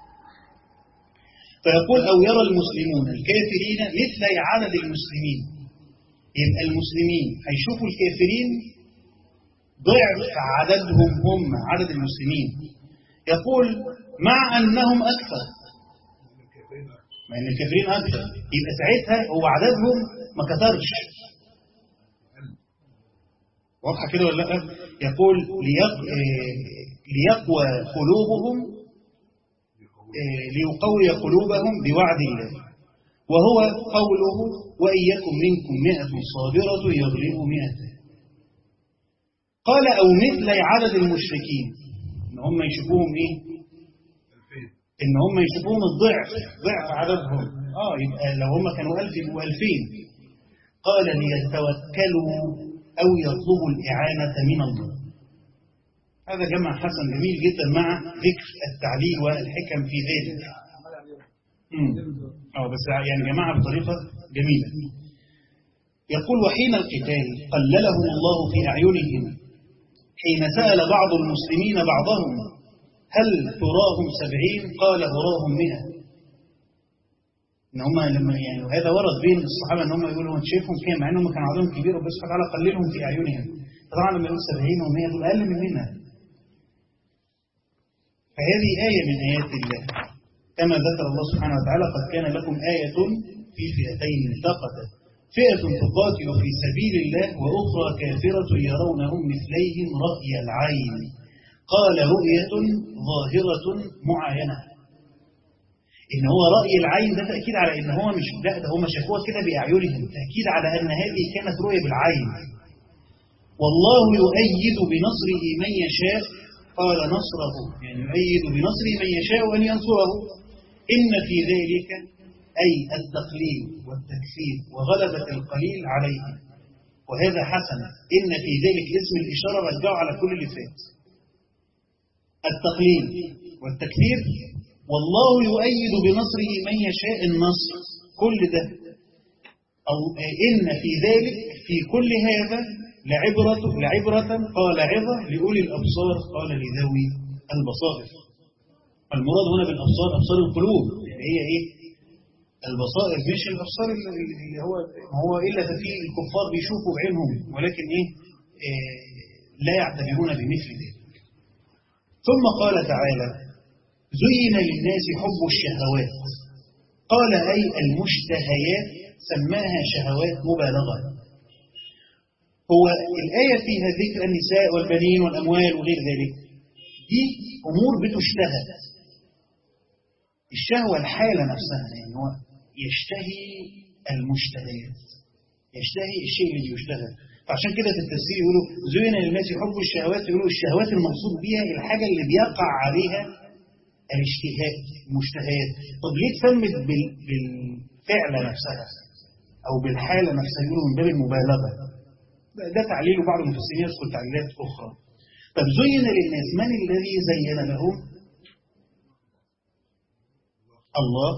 فيقول أو يرى المسلمون الكافرين مثل عدد المسلمين يبقى المسلمين هيشوفوا الكافرين ضعف عددهم هم عدد المسلمين يقول مع أنهم أكثر مع أن الكافرين أكثر يبقى ساعتها هو عددهم ما كثرش واضحة كده ولا لا يقول ليق... ليقوى قلوبهم ليقوي قلوبهم بوعد الله وهو قوله وإن يكن منكم مئة صابرة يغلبوا مئة قال أو مثل عدد المشركين إن هم يشوفوهم إيه إن هم يشوفوهم الضعف ضعف عددهم آه يبقى لو هم كانوا ألف يبقوا ألفين قال ليتوكلوا أو يطلبوا الإعانة من الله هذا جمع حسن جميل جدا مع ذكر التعليل والحكم في ذلك مم. اه بس يعني جماعة بطريقة جميلة يقول وحين القتال قللهم الله في أعينهم حين سأل بعض المسلمين بعضهم هل تراهم سبعين قال أراهم مئة إن هم لما يعني وهذا ورد بين الصحابة إن هم يقولوا أنت شايفهم كام مع إنهم كان عددهم كبير ربنا سبحانه وتعالى قللهم في أعينهم طبعا لما يقول 70 و100 دول أقل مننا فهذه آية من آيات الله كما ذكر الله سبحانه وتعالى قد كان لكم آية في فئتين التقتا فئة تقاتل في سبيل الله وأخرى كافرة يرونهم مثليهم رأي العين قال رؤية ظاهرة معاينة إن هو رأي العين ده تأكيد على إن هو مش لا ده هم شافوها كده بأعينهم تأكيد على أن هذه كانت رؤية بالعين والله يؤيد بنصره من يشاء قال نصره يعني يؤيد بنصره من يشاء أن ينصره إن في ذلك أي التقليل والتكفير وغلبة القليل عليه وهذا حسن إن في ذلك اسم الإشارة رجعه على كل اللي فات التقليل والتكفير والله يؤيد بنصره من يشاء النصر كل ده أو إن في ذلك في كل هذا لعبرة لعبرة قال عظة لأولي الأبصار قال لذوي البصائر المراد هنا بالأبصار أبصار القلوب يعني هي إيه البصائر مش الأبصار اللي هو هو إلا في الكفار بيشوفوا بعينهم ولكن إيه, إيه لا يعتبرون بمثل ذلك ثم قال تعالى زين للناس حب الشهوات قال أي المشتهيات سماها شهوات مبالغة هو الآية فيها ذكر النساء والبنين والأموال وغير ذلك دي أمور بتشتهى الشهوة الحالة نفسها يعني هو يشتهي المشتهيات يشتهي الشيء اللي يشتهى فعشان كده في التفسير يقولوا زين للناس حب الشهوات يقولوا الشهوات المقصود بها الحاجة اللي بيقع عليها الاشتهاء المشتهيات طب ليه تسمت بالفعل نفسها أو بالحالة نفسها يقولوا من باب المبالغة ده تعليل بعض المفسرين يذكر تعليلات أخرى طب زين للناس من الذي زين لهم الله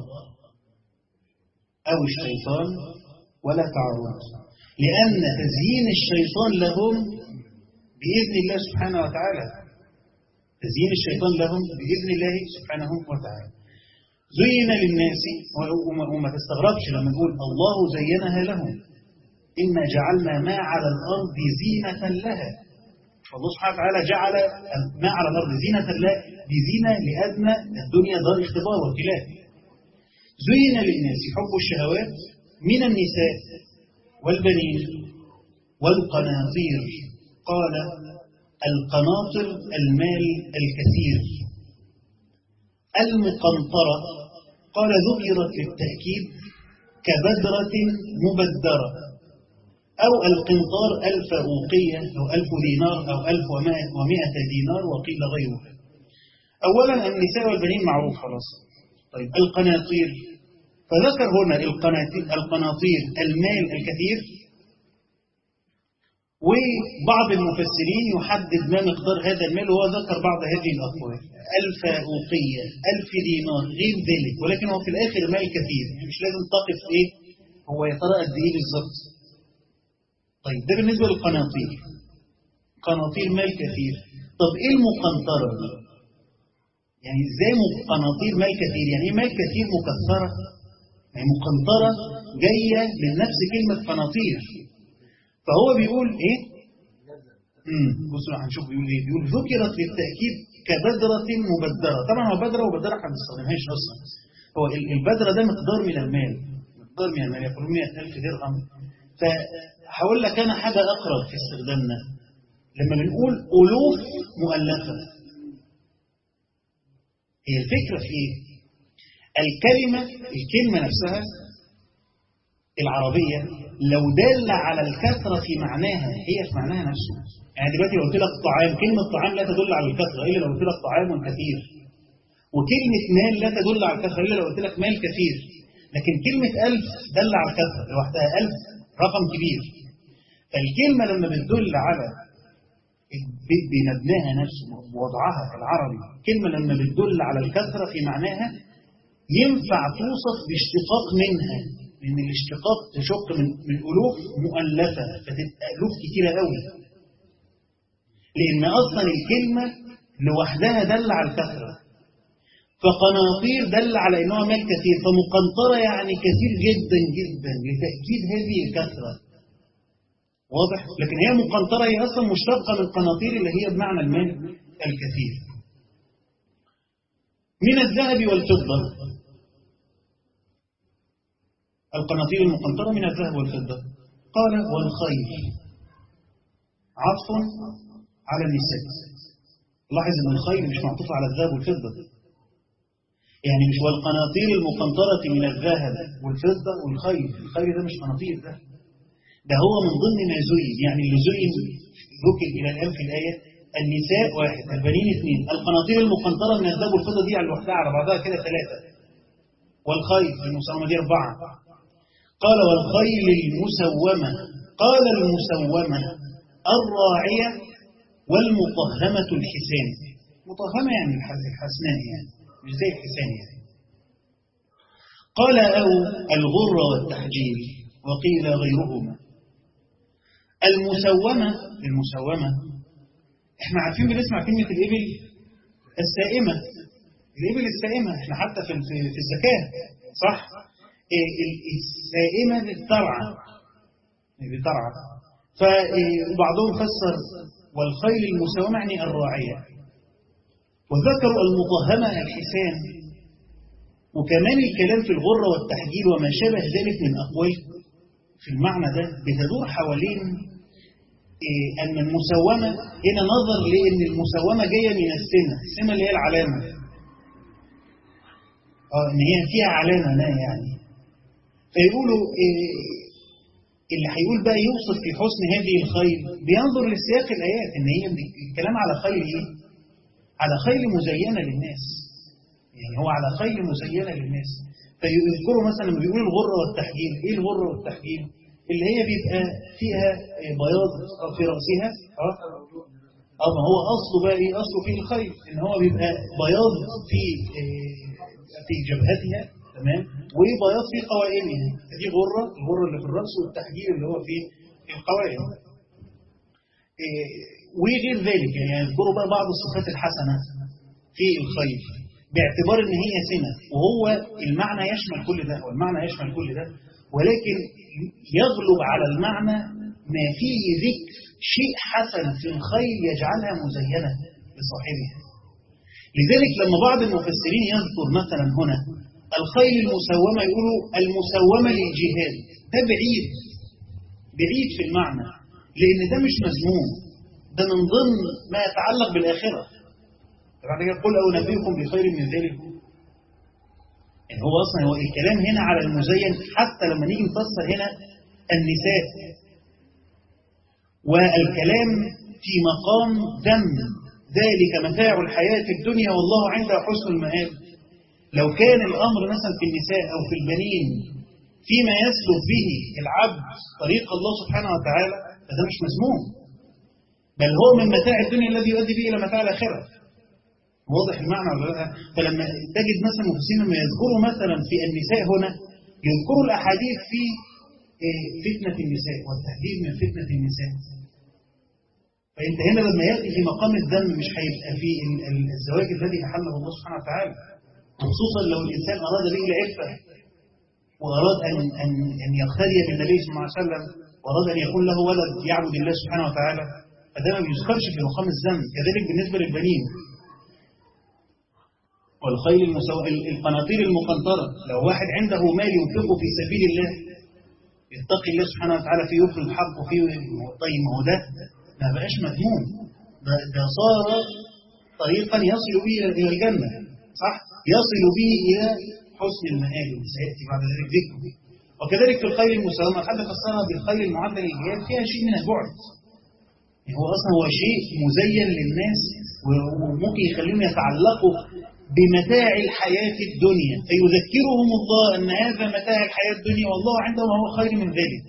أو الشيطان ولا تعارض لأن تزيين الشيطان لهم بإذن الله سبحانه وتعالى تزيين الشيطان لهم بإذن الله سبحانه وتعالى زين للناس وما تستغربش لما نقول الله زينها لهم إنا جعلنا ما على الأرض زينة لها فالله سبحانه وتعالى جعل ما على الأرض زينة لها بزينة لأدنى الدنيا دار اختبار وابتلاء زين للناس حب الشهوات من النساء والبنين والقناطير قال القناطر المال الكثير المقنطرة قال ذكرت للتأكيد كبدرة مبدرة أو القنطار ألف أوقية أو ألف دينار أو ألف ومائة دينار وقيل غيره أولا النساء والبنين معروف خلاص طيب القناطير فذكر هنا القناطير المال الكثير وبعض المفسرين يحدد ما مقدار هذا المال وهو ذكر بعض هذه الأقوال ألف أوقية ألف دينار غير ذلك ولكن هو في الآخر مال كثير يعني مش لازم تقف إيه هو يا ترى قد إيه بالظبط طيب ده بالنسبة للقناطير قناطير مال كثير طب إيه المقنطرة دي يعني إزاي قناطير مال كثير يعني إيه مال كثير مكثرة يعني مقنطرة جاية من نفس كلمة قناطير فهو بيقول ايه امم بصوا هنشوف بيقول ايه بيقول ذكرت للتاكيد كبدره مبدره طبعا هو بدره وبدره احنا ما بنستخدمهاش اصلا هو البدره ده مقدار من المال مقدار من المال يقولون 100000 درهم فهقول لك انا حاجه اقرب في استخدامنا لما بنقول الوف مؤلفه هي الفكره في ايه الكلمه الكلمه نفسها العربية لو دل على الكثرة في معناها هي في معناها نفسه يعني دلوقتي لو قلت لك طعام كلمة طعام لا تدل على الكثرة إلا لو قلت لك طعام كثير وكلمة مال لا تدل على الكثرة إلا لو قلت لك مال كثير لكن كلمة ألف دل على الكثرة لوحدها ألف رقم كبير فالكلمة لما بتدل على بمبناها نفسه بوضعها العربي كلمة لما بتدل على الكثرة في معناها ينفع توصف باشتقاق منها لأن الاشتقاق تشق من, من ألوف مؤلفة فتبقى ألوف كتيرة قوي لأن أصلا الكلمة لوحدها دل على الكثرة فقناطير دل على أنها مال كثير فمقنطرة يعني كثير جدا جدا لتأكيد هذه الكثرة واضح لكن هي مقنطرة هي أصلا مشتقة من القناطير اللي هي بمعنى المال الكثير من الذهب والفضة القناطير المقنطرة من الذهب والفضة قال والخيل عطف على النساء لاحظ ان الخيل مش معطوف على الذهب والفضة يعني مش والقناطير المقنطرة من الذهب والفضة والخيل الخيل ده مش قناطير ده ده هو من ضمن ما زين يعني اللي زين ذكر إلى الآن في الآية النساء واحد البنين اثنين القناطير المقنطرة من الذهب والفضة دي على لوحدها على بعضها كده ثلاثة والخيل المسومة دي أربعة قال والخيل المسومة قال المسومة الراعية والمطهمة الحسان مطهمة يعني الحسنان يعني مش زي الحسان يعني قال أو الغر والتحجيل وقيل غيرهما المسومة المسومة احنا عارفين بنسمع كلمة الإبل السائمة الإبل السائمة احنا حتى في في الزكاة صح السائمة بترعى بترعى فبعضهم فسر والخيل المسومة يعني الراعية وذكروا المطهمة الحسان وكمان الكلام في الغرة والتحجيل وما شابه ذلك من أقوال في المعنى ده بتدور حوالين أن المسومة هنا نظر لأن المسومة جاية من السنة السنة اللي هي العلامة اه ان هي فيها علامة ما يعني فيقولوا اللي هيقول بقى يوصف في حسن هذه الخيل بينظر لسياق الآيات ان هي الكلام على خيل ايه على خيل مزينة للناس يعني هو على خيل مزينة للناس فيذكروا مثلا لما بيقولوا الغرة والتحجيل ايه الغرة والتحجيل اللي هي بيبقى فيها بياض في رأسها اه اه ما هو أصله بقى ايه أصله في الخيل ان هو بيبقى بياض في في جبهتها تمام وبياض في قوائمها دي غرة الغرة اللي في الرأس والتحجيل اللي هو في القوائم إيه وغير ذلك يعني يذكروا بقى بعض الصفات الحسنة في الخيل باعتبار ان هي سنة وهو المعنى يشمل كل ده والمعنى يشمل كل ده ولكن يغلب على المعنى ما فيه ذكر شيء حسن في الخيل يجعلها مزينة لصاحبها لذلك لما بعض المفسرين يذكر مثلا هنا الخيل المسومة يقولوا المسومة للجهاد ده بعيد بعيد في المعنى لأن ده مش مذموم ده من ضمن ما يتعلق بالآخرة بعد كده قل أو نبيكم بخير من ذلك يعني هو أصلا هو الكلام هنا على المزين حتى لما نيجي نفسر هنا النساء والكلام في مقام ذم ذلك متاع الحياة الدنيا والله عنده حسن المآب لو كان الأمر مثلا في النساء أو في البنين فيما يسلك به العبد طريق الله سبحانه وتعالى فده مش مذموم بل هو من متاع الدنيا الذي يؤدي به إلى متاع الآخرة واضح المعنى ولا لا فلما تجد مثلا مفسرين لما يذكروا مثلا في النساء هنا يذكروا الأحاديث في فتنة النساء والتهديد من فتنة النساء فأنت هنا لما يأتي في مقام الذم مش هيبقى في الزواج الذي أحله الله سبحانه وتعالى وخصوصا لو الإنسان أراد به العفة وأراد أن أن أن يقتدي بالنبي صلى الله عليه وسلم وأراد أن يكون له ولد يعبد الله سبحانه وتعالى فده ما بيذكرش في مقام الذم كذلك بالنسبة للبنين والخيل المسو... القناطير المقنطرة لو واحد عنده مال ينفقه في سبيل الله يتقي الله سبحانه وتعالى فيه يخرج حقه فيه طيب ما هو ده ما بقاش مذموم ده, ده صار طريقا يصل به إلى الجنة صح؟ يصل به إلى حسن المآل سيأتي بعد ذلك ذكره وكذلك في الخيل المسومة حد فسرها بالخيل المعدل للجهاد فيها شيء من البعد يعني هو أصلا هو شيء مزين للناس وممكن يخليهم يتعلقوا بمتاع الحياة الدنيا فيذكرهم الله أن هذا متاع الحياة الدنيا والله عنده ما هو خير من ذلك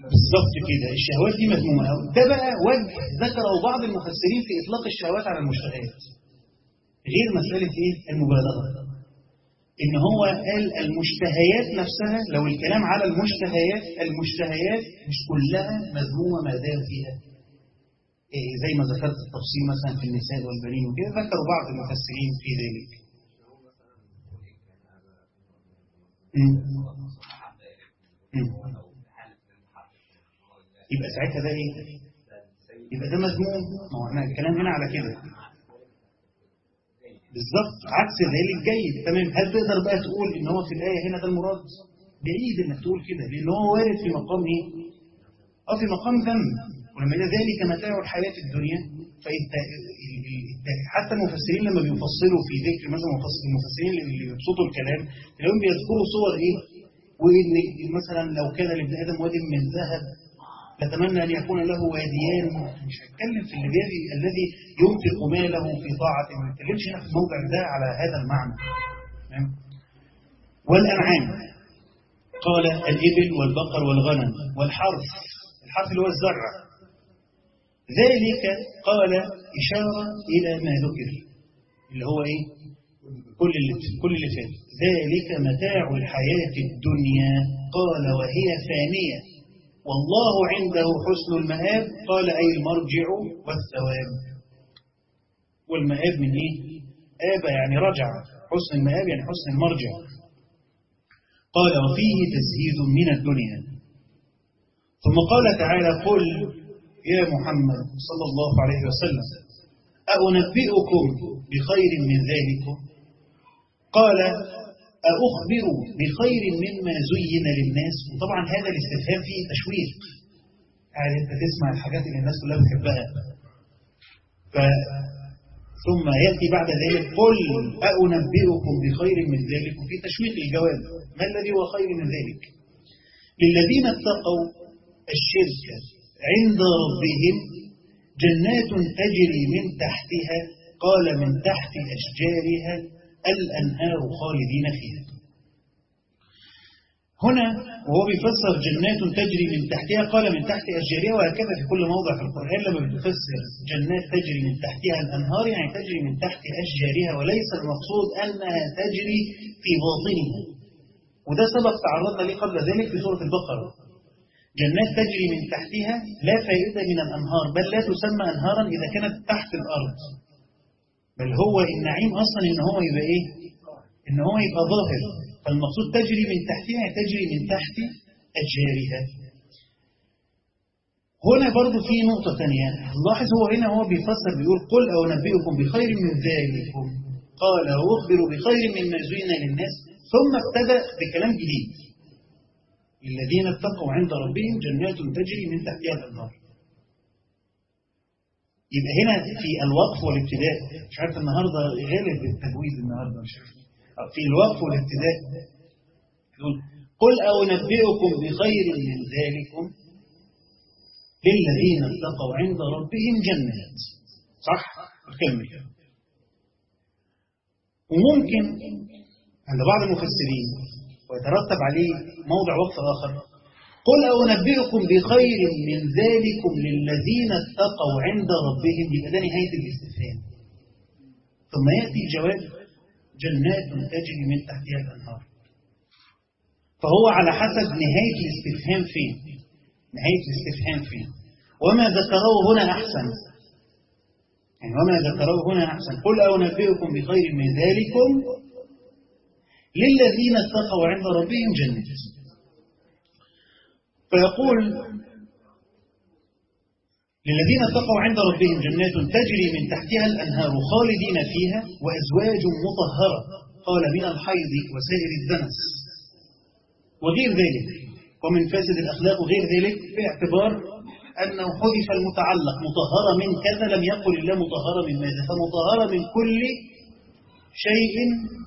بالظبط كده الشهوات دي مذمومة أوي ده بقى وجه ذكره بعض المفسرين في إطلاق الشهوات على المشتهيات غير مسألة إيه المبالغة إن هو قال المشتهيات نفسها لو الكلام على المشتهيات المشتهيات مش كلها مذمومة ما دام فيها إيه زي ما ذكرت التفصيل مثلا في النساء والبنين وكده ذكروا بعض المفسرين في ذلك مم. مم. يبقى ساعتها ده ايه يبقى ده مذموم ما هو احنا الكلام هنا على كده بالظبط عكس ذلك جيد تمام هل تقدر بقى تقول ان هو في الايه هنا ده المراد بعيد انك تقول كده لان هو وارد في مقام ايه اه في مقام ذم ولما الى ذلك متاع الحياه الدنيا فانت حتى المفسرين لما بيفصلوا في ذكر مثلا المفسرين اللي بيبسطوا الكلام تلاقيهم بيذكروا صور ايه وان مثلا لو كان لابن ادم واد من ذهب نتمنى أن يكون له واديان مش هتكلم في الذي الذي ينفق ماله في طاعة ما نتكلمش هنا في الموضع ده على هذا المعنى والأنعام قال الإبل والبقر والغنم والحرث الحرث اللي هو الزرع ذلك قال إشارة إلى ما ذكر اللي هو إيه كل اللي كل اللي فات ذلك متاع الحياة الدنيا قال وهي فانية والله عنده حسن المآب قال أي المرجع والثواب والمآب من إيه؟ آب يعني رجع حسن المآب يعني حسن المرجع قال وفيه تزهيد من الدنيا ثم قال تعالى قل يا محمد صلى الله عليه وسلم أنبئكم بخير من ذلكم قال أخبر بخير مما زين للناس وطبعا هذا الاستفهام فيه تشويق يعني أنت تسمع الحاجات اللي الناس كلها بتحبها ف ثم يأتي بعد ذلك قل أنبئكم بخير من ذلك وفي تشويق الجواب ما الذي هو خير من ذلك للذين اتقوا الشرك عند ربهم جنات تجري من تحتها قال من تحت أشجارها الأنهار خالدين فيها هنا وهو بيفسر جنات تجري من تحتها قال من تحت أشجارها وهكذا في كل موضع في القرآن لما بتفسر جنات تجري من تحتها الأنهار يعني تجري من تحت أشجارها وليس المقصود أنها تجري في باطنها وده سبق تعرضنا ليه قبل ذلك في سورة البقرة جنات تجري من تحتها لا فائدة من الأنهار بل لا تسمى أنهارا إذا كانت تحت الأرض بل هو النعيم أصلا إن هو يبقى إيه إن هو يبقى ظاهر فالمقصود تجري من تحتها تجري من تحت أشجارها هنا برضو في نقطة ثانية لاحظ هو هنا هو بيفسر بيقول قل أو نبئكم بخير من ذلكم قال وأخبر بخير مما زين للناس ثم ابتدأ بكلام جديد الذين اتقوا عند ربهم جنات تجري من تحتها الأنهار يبقى هنا في الوقف والابتداء مش عارف النهارده غالب التجويد النهارده مش عارف في الوقف والابتداء يقول قل أو نبئكم بخير من ذلكم للذين اتقوا عند ربهم جنات صح؟ كمل وممكن عند بعض المفسرين ويترتب عليه موضع وقف آخر قل أو نبئكم بخير من ذلكم للذين اتقوا عند ربهم يبقى ده نهاية الاستفهام ثم يأتي الجواب جنات تجري من تحتها الأنهار فهو على حسب نهاية الاستفهام فين نهاية الاستفهام فين وما ذكروه هنا أحسن يعني وما ذكروه هنا أحسن قل أو نبئكم بخير من ذلكم للذين اتقوا عند ربهم جنات فيقول للذين اتقوا عند ربهم جنات تجري من تحتها الأنهار خالدين فيها وأزواج مطهرة قال من الحيض وسائر الدنس وغير ذلك ومن فاسد الأخلاق وغير ذلك باعتبار أنه حذف المتعلق مطهرة من كذا لم يقل الله مطهرة من ماذا فمطهرة من كل شيء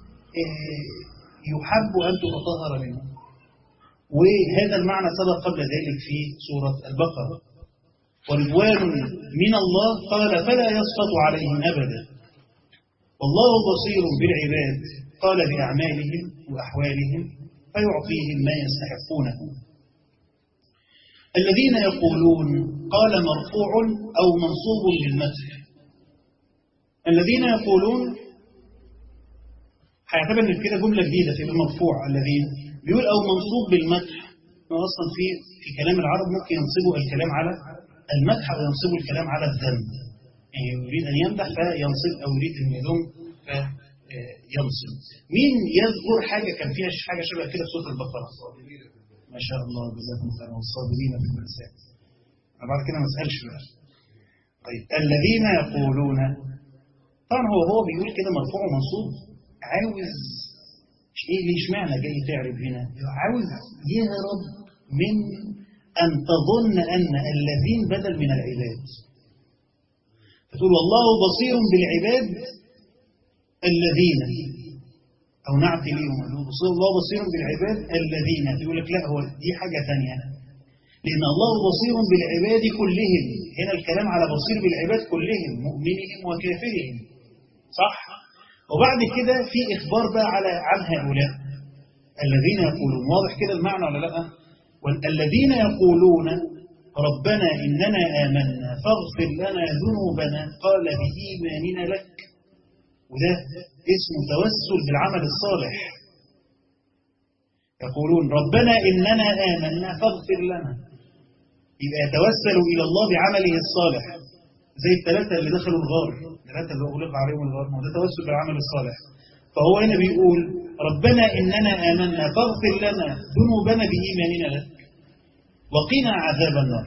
يحب أن تتطهر منه وهذا المعنى سبق قبل ذلك في سورة البقرة ورضوان من الله قال فلا يسقط عليهم أبدا والله بصير بالعباد قال بأعمالهم وأحوالهم فيعطيهم ما يستحقونه الذين يقولون قال مرفوع أو منصوب للمدح الذين يقولون هيعتبر ان كده جمله جديده تبقى مرفوع الذين بيقول او منصوب بالمدح ما اصلا في في كلام العرب ممكن ينصبوا الكلام على المدح او ينصبوا الكلام على الذم يعني يريد ان يمدح فينصب او يريد ان يذم فينصب مين يذكر حاجه كان فيها حاجه شبه كده في سوره البقره ما شاء الله جزاكم خيرا والصابرين في البأساء انا بعد كده ما اسالش بقى طيب الذين يقولون طبعا هو هو بيقول كده مرفوع ومنصوب عاوز ايه ليش معنى جاي تعرف هنا عاوز يهرب من ان تظن ان الذين بدل من العباد فتقول والله بصير بالعباد الذين او نعتي ليهم الله بصير بالعباد الذين يقول لك لا هو دي حاجه ثانيه لان الله بصير بالعباد كلهم هنا الكلام على بصير بالعباد كلهم مؤمنهم وكافرهم صح وبعد كده في إخبار بقى على عن هؤلاء الذين يقولون واضح كده المعنى ولا لا والذين يقولون ربنا إننا آمنا فاغفر لنا ذنوبنا قال بإيماننا لك وده اسمه توسل بالعمل الصالح يقولون ربنا إننا آمنا فاغفر لنا يبقى يتوسلوا إلى الله بعمله الصالح زي الثلاثة اللي دخلوا الغار ثلاثة اللي أغلق عليهم الغار ما ده توسل بالعمل الصالح فهو هنا بيقول ربنا إننا آمنا فاغفر لنا ذنوبنا بإيماننا لك وقنا عذاب النار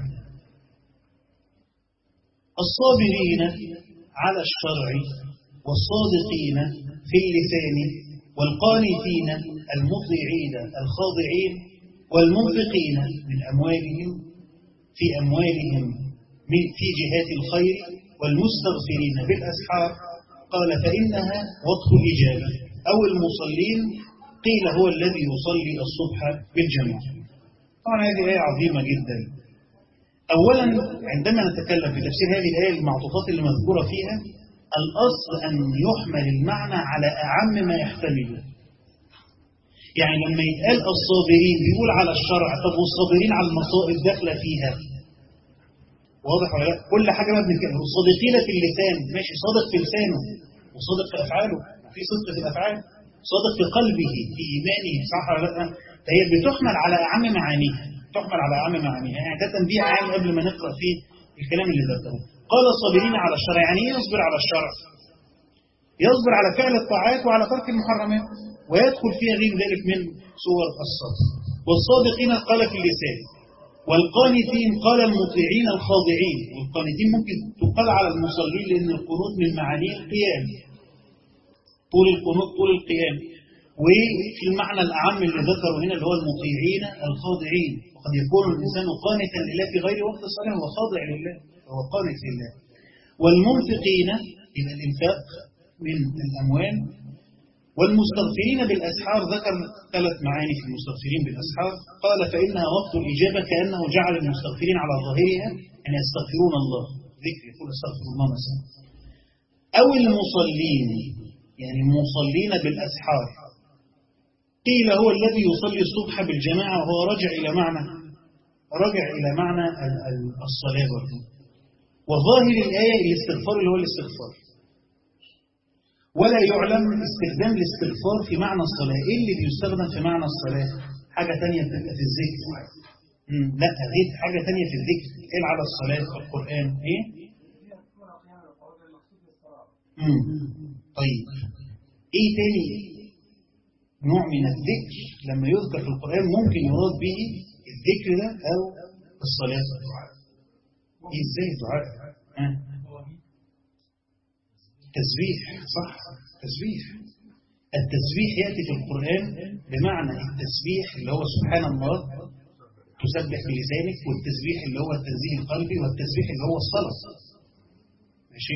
الصابرين على الشرع والصادقين في اللسان والقانتين المطيعين الخاضعين والمنفقين من أموالهم في أموالهم في جهات الخير والمستغفرين بالأسحار قال فإنها وقت الإجابة أو المصلين قيل هو الذي يصلي الصبح بالجماعة طبعا هذه آية عظيمة جدا أولا عندما نتكلم في تفسير هذه الآية المعطوفات اللي مذكورة فيها الأصل أن يحمل المعنى على أعم ما يحتمله يعني لما يتقال الصابرين بيقول على الشرع طب والصابرين على المصائب داخله فيها واضح ولا لا كل حاجه ما بنتكلم والصادقين في اللسان ماشي صادق في لسانه وصادق في افعاله في صدق في الافعال صادق في قلبه في ايمانه صح ولا لا فهي بتحمل على اعم معانيها تحمل على اعم معانيها يعني ده تنبيه عام قبل ما نقرا فيه الكلام اللي ذكره قال الصابرين على الشرع يعني ايه يصبر على الشرع يصبر على فعل الطاعات وعلى ترك المحرمات ويدخل فيها غير ذلك من صور الصدق والصادقين قال في اللسان والقانتين قال المطيعين الخاضعين والقانتين ممكن تقال على المصلين لأن القنوت من معانيه القيام طول القنوت طول القيام وفي المعنى الأعم اللي ذكره هنا اللي هو المطيعين الخاضعين وقد يكون الإنسان قانتا لله في غير وقت الصلاة هو خاضع لله هو قانت لله والمنفقين يبقى الإنفاق من الأموال والمستغفرين بالأسحار ذكر ثلاث معاني في المستغفرين بالأسحار قال فإنها وقت الإجابة كأنه جعل المستغفرين على ظاهرها أن يستغفرون الله ذكر يقول استغفر الله مثلا أو المصلين يعني المصلين بالأسحار قيل هو الذي يصلي الصبح بالجماعة وهو رجع إلى معنى رجع إلى معنى الصلاة برضه وظاهر الآية الاستغفار اللي هو الاستغفار ولا يعلم استخدام الاستغفار في معنى الصلاة إيه اللي بيستخدم في معنى الصلاة حاجة تانية بتبقى في الذكر لا غير حاجة تانية في الذكر إيه على الصلاة في القرآن إيه مم. طيب إيه تاني نوع من الذكر لما يذكر في القرآن ممكن يراد به الذكر ده أو الصلاة إيه إزاي دعاء آه. تسبيح صح تسبيح التسبيح يأتي في القرآن بمعنى التسبيح اللي هو سبحان الله تسبح بلسانك والتسبيح اللي هو التنزيه القلبي والتسبيح اللي هو الصلاة ماشي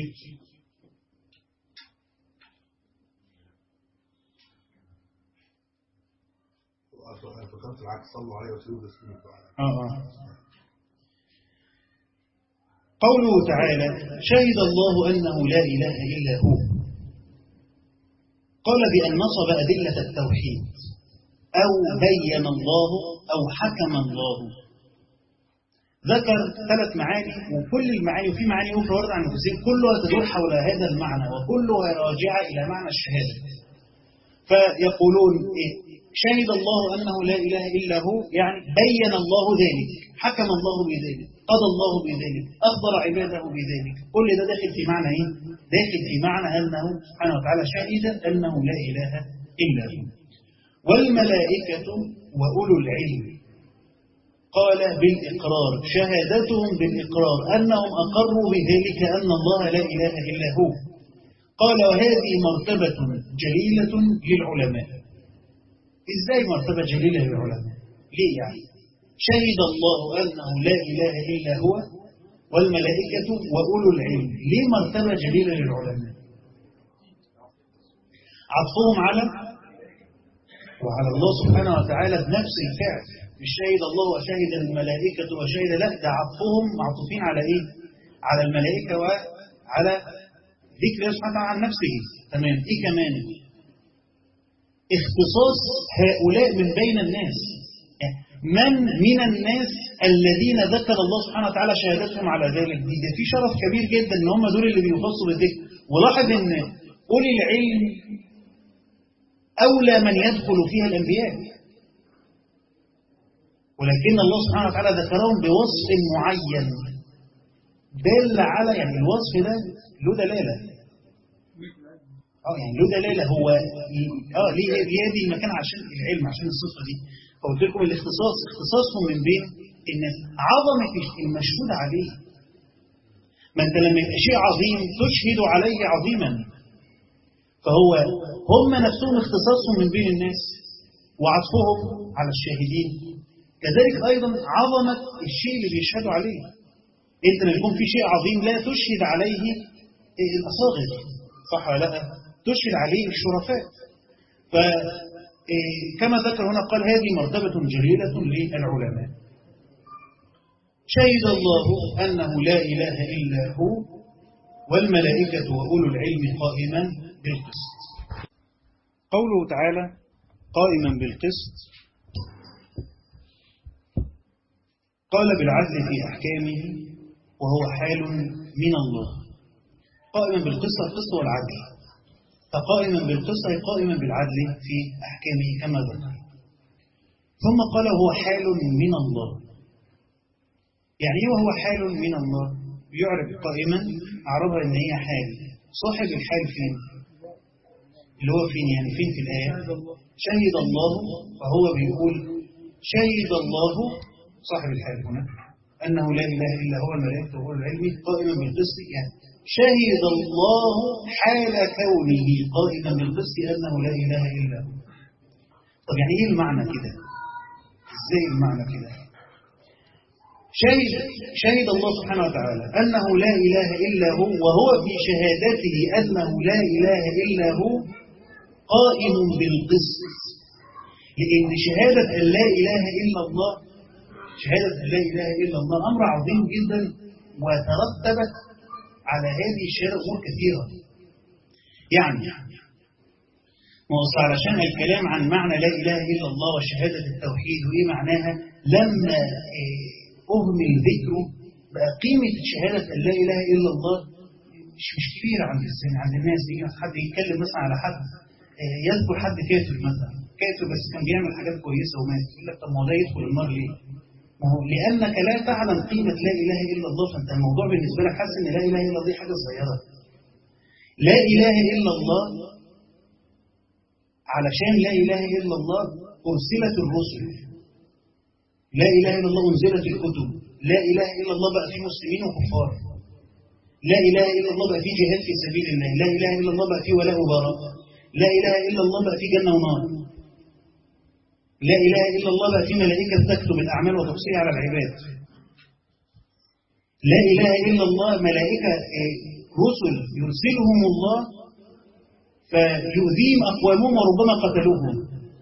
فكرت العكس صلوا عليه وسلموا تسليما آه آه. قوله تعالى شهد الله أنه لا إله إلا هو قال بأن نصب أدلة التوحيد أو بين الله أو حكم الله ذكر ثلاث معاني وكل المعاني وفي معاني أخرى وردت عن المفسرين كلها تدور حول هذا المعنى وكلها راجعة إلى معنى الشهادة فيقولون إيه؟ شهد الله أنه لا إله إلا هو يعني بين الله ذلك حكم الله بذلك قضى الله بذلك أخبر عباده بذلك كل ده داخل في معنى إيه؟ داخل في معنى أنه سبحانه وتعالى شهد أنه لا إله إلا هو والملائكة وأولو العلم قال بالإقرار شهادتهم بالإقرار أنهم أقروا بذلك أن الله لا إله إلا هو قال وهذه مرتبة جليلة للعلماء إزاي مرتبة جليلة للعلماء ليه يعني شهد الله أنه لا إله إلا هو والملائكة وأولو العلم ليه مرتبة جليلة للعلماء عطفهم على وعلى الله سبحانه وتعالى بنفس الفعل مش شهد الله وشهد الملائكة وشهد لا ده عطفهم معطوفين على إيه على الملائكة وعلى ذكر الله سبحانه وتعالى عن نفسه تمام إيه كمان اختصاص هؤلاء من بين الناس من من الناس الذين ذكر الله سبحانه وتعالى شهادتهم على ذلك دي ده في شرف كبير جدا ان هم دول اللي بيخصوا بالذكر ولاحظ ان اولي العلم اولى من يدخل فيها الانبياء ولكن الله سبحانه وتعالى ذكرهم بوصف معين دل على يعني الوصف ده له دلاله اه يعني له دلاله هو اه ليه ليه هذه المكان عشان العلم عشان الصفه دي فقلت لكم الاختصاص اختصاصهم من بين الناس عظمه المشهود عليه ما انت لما يبقى شيء عظيم تشهد عليه عظيما فهو هم نفسهم اختصاصهم من بين الناس وعطفهم على الشاهدين كذلك ايضا عظمه الشيء اللي بيشهدوا عليه انت لما يكون في شيء عظيم لا تشهد عليه الاصاغر صح ولا لا تشهد عليه الشرفاء فكما ذكر هنا قال هذه مرتبة جليلة للعلماء شهد الله أنه لا إله إلا هو والملائكة وأولو العلم قائما بالقسط قوله تعالى قائما بالقسط قال بالعدل في أحكامه وهو حال من الله قائما بالقسط القسط والعدل فقائما بالقسط أي قائما بالعدل في أحكامه كما ذكر ثم قال هو حال من الله يعني ايه وهو حال من الله يعرف قائما أعربها إن هي حال صاحب الحال فين اللي هو فين يعني فين في الآية شهد الله فهو بيقول شهد الله صاحب الحال هنا أنه لا إله إلا هو الملائكة وهو العلم قائما بالقسط يعني شهد الله حال كونه قائما بالقسط أنه لا إله إلا هو طب يعني إيه المعنى كده إزاي المعنى كده شهد, شهد الله سبحانه وتعالى أنه لا إله إلا هو وهو في شهادته أنه لا إله إلا هو قائم بالقسط لأن شهادة أن لا إله إلا الله شهادة أن لا إله إلا الله أمر عظيم جدا وترتبت على هذه الشهادة أمور كثيرة يعني ما أصل علشان الكلام عن معنى لا إله إلا الله وشهادة التوحيد وإيه معناها لما أهمل ذكره بقى قيمة شهادة أن لا إله إلا الله مش مش كبيرة عند عند الناس يجي حد يتكلم مثلا على حد يذكر حد كافر مثلا كافر بس كان بيعمل حاجات كويسة ومات يقول لك طب ما هو ده يدخل النار ليه؟ ما هو لأنك لا تعلم قيمة لا إله إلا الله فأنت الموضوع بالنسبة لك حاسس إن لا إله إلا الله دي حاجة صغيرة لا إله إلا الله علشان لا إله إلا الله أرسلت الرسل لا إله إلا الله أنزلت الكتب لا إله إلا الله بقى في مسلمين وكفار لا إله إلا الله بقى في جهاد في سبيل الله لا إله إلا الله بقى في ولاء وبراء لا إله إلا الله بقى في جنة ونار لا إله إلا الله بقى في ملائكة تكتب الأعمال وتقصيها على العباد لا إله إلا الله ملائكة رسل يرسلهم الله فيؤذيهم أقوامهم وربما قتلوهم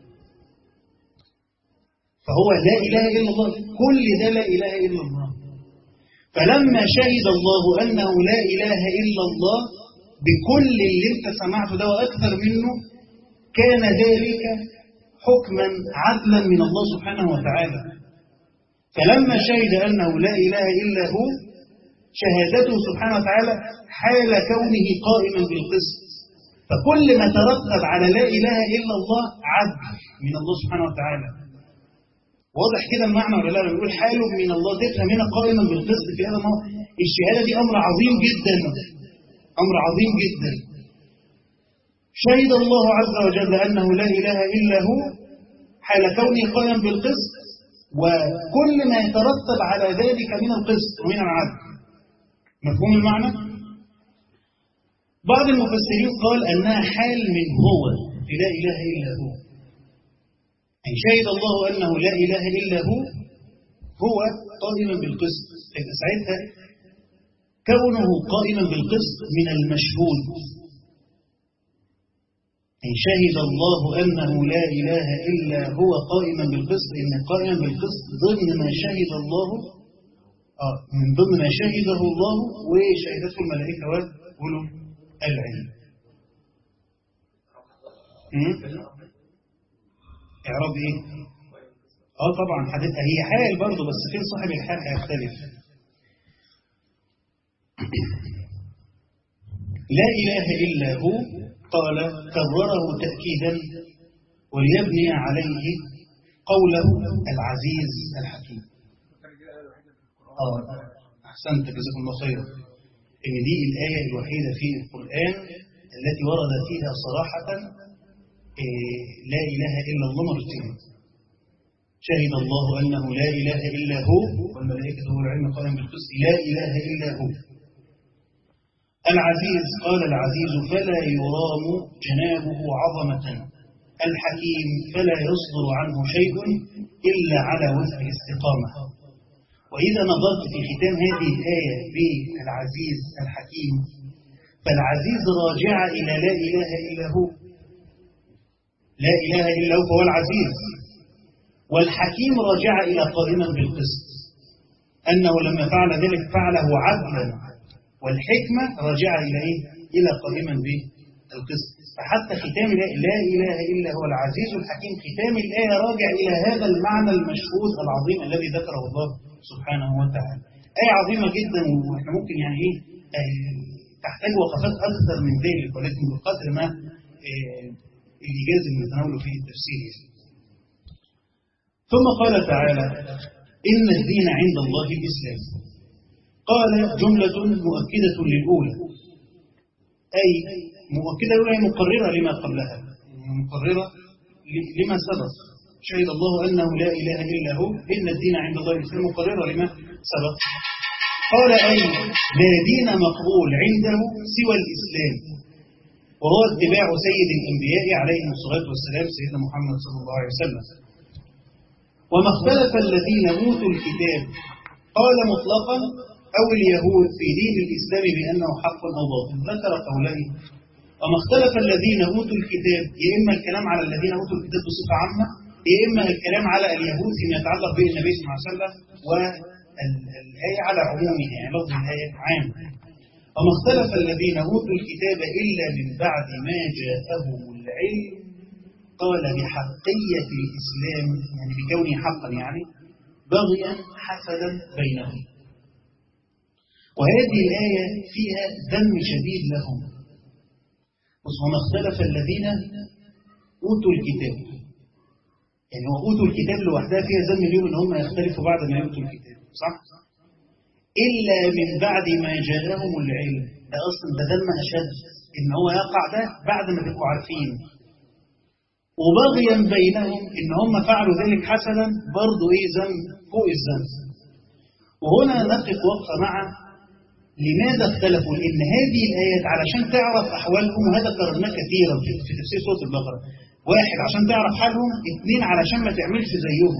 فهو لا إله إلا الله كل ده لا إله إلا الله فلما شهد الله أنه لا إله إلا الله بكل اللي انت سمعته ده وأكثر منه كان ذلك حكما عدلا من الله سبحانه وتعالى فلما شهد أنه لا إله إلا هو شهادته سبحانه وتعالى حال كونه قائما بالقسط فكل ما ترتب على لا إله إلا الله عدل من الله سبحانه وتعالى واضح كده المعنى ولا لا لما بنقول حال من الله تفهم هنا قائما بالقسط في هذا الموضوع الشهادة دي أمر عظيم جدا أمر عظيم جدا شهد الله عز وجل أنه لا إله إلا هو حال كونه قائما بالقسط وكل ما يترتب على ذلك من القسط ومن العدل مفهوم المعنى؟ بعض المفسرين قال أنها حال من هو لا إله إلا هو أي شهد الله أنه لا إله إلا هو هو قائما بالقسط فإذا ساعتها كونه قائما بالقسط من المشهود أي شهد الله أنه لا إله إلا هو قائما بالقسط إن قائما بالقسط ضمن ما شهد الله آه من ضمن ما شهده الله وشهدته الملائكة وأولو العلم إعراب إيه؟ آه طبعا حدثها هي حال برضه بس فين صاحب الحال هيختلف لا إله إلا هو قال كرره تأكيدا وليبني عليه قوله العزيز الحكيم آه أحسنت جزاكم الله خيرا إن دي الآية الوحيدة في القرآن التي ورد فيها صراحة إيه لا إله إلا الله مرتين شهد الله أنه لا إله إلا هو والملائكة والعلم قائم بالقسط لا إله إلا هو العزيز قال العزيز فلا يرام جنابه عظمة الحكيم فلا يصدر عنه شيء إلا على وفق الاستقامة وإذا نظرت في ختام هذه الآية بالعزيز الحكيم فالعزيز راجع إلى لا إله إلا هو لا إله إلا هو فهو العزيز والحكيم راجع إلى قائما بالقسط أنه لما فعل ذلك فعله عدلا والحكمة راجعة إلى إيه؟ إلى قائما بالقسط فحتى ختام لا, لا إله إلا هو العزيز الحكيم ختام الآية راجع إلى هذا المعنى المشهود العظيم الذي ذكره الله سبحانه وتعالى آية عظيمة جدا وإحنا ممكن يعني إيه آه تحتاج وقفات أكثر من ذلك ولكن بقدر ما آه الإيجاز اللي نتناوله فيه التفسير ثم قال تعالى إن الدين عند الله الإسلام قال جملة مؤكدة للأولى أي مؤكدة للأولى مقررة لما قبلها مقررة لما سبق شهد الله أنه لا إله إلا هو إن الدين عند الله الإسلام مقررة لما سبق قال أي لا دين مقبول عنده سوى الإسلام وهو اتباع سيد الأنبياء عليه الصلاة والسلام سيدنا محمد صلى الله عليه وسلم وما اختلف الذين أوتوا الكتاب قال مطلقا أو اليهود في دين الإسلام بأنه حق أو باطل ذكر قولين وما اختلف الذين أوتوا الكتاب يا إما الكلام على الذين أوتوا الكتاب بصفة عامة يا إما الكلام على اليهود فيما يتعلق به النبي صلى الله عليه وسلم والآية على عمومها يعني لفظ الآية عام وما اختلف الذين أوتوا الكتاب إلا من بعد ما جاءهم العلم قال بحقية الإسلام يعني بكونه حقا يعني بغيا حسدا بينهم وهذه الآية فيها ذم شديد لهم وما اختلف الذين أوتوا الكتاب يعني هو أوتوا الكتاب لوحدها فيها ذم اليوم إن هم يختلفوا بعد ما يؤتوا الكتاب صح؟ إلا من بعد ما جاءهم العلم ده أصلا ده ذم أشد إن هو يقع ده بعد ما تبقوا عارفين وبغيا بينهم إن هم فعلوا ذلك حسنا برضو إيه ذنب فوق الذنب وهنا نقف وقفة مع لماذا اختلفوا؟ لأن هذه الآيات علشان تعرف أحوالهم وهذا قررناه كثيرا في تفسير سورة البقرة واحد عشان تعرف حالهم اثنين علشان ما تعملش زيهم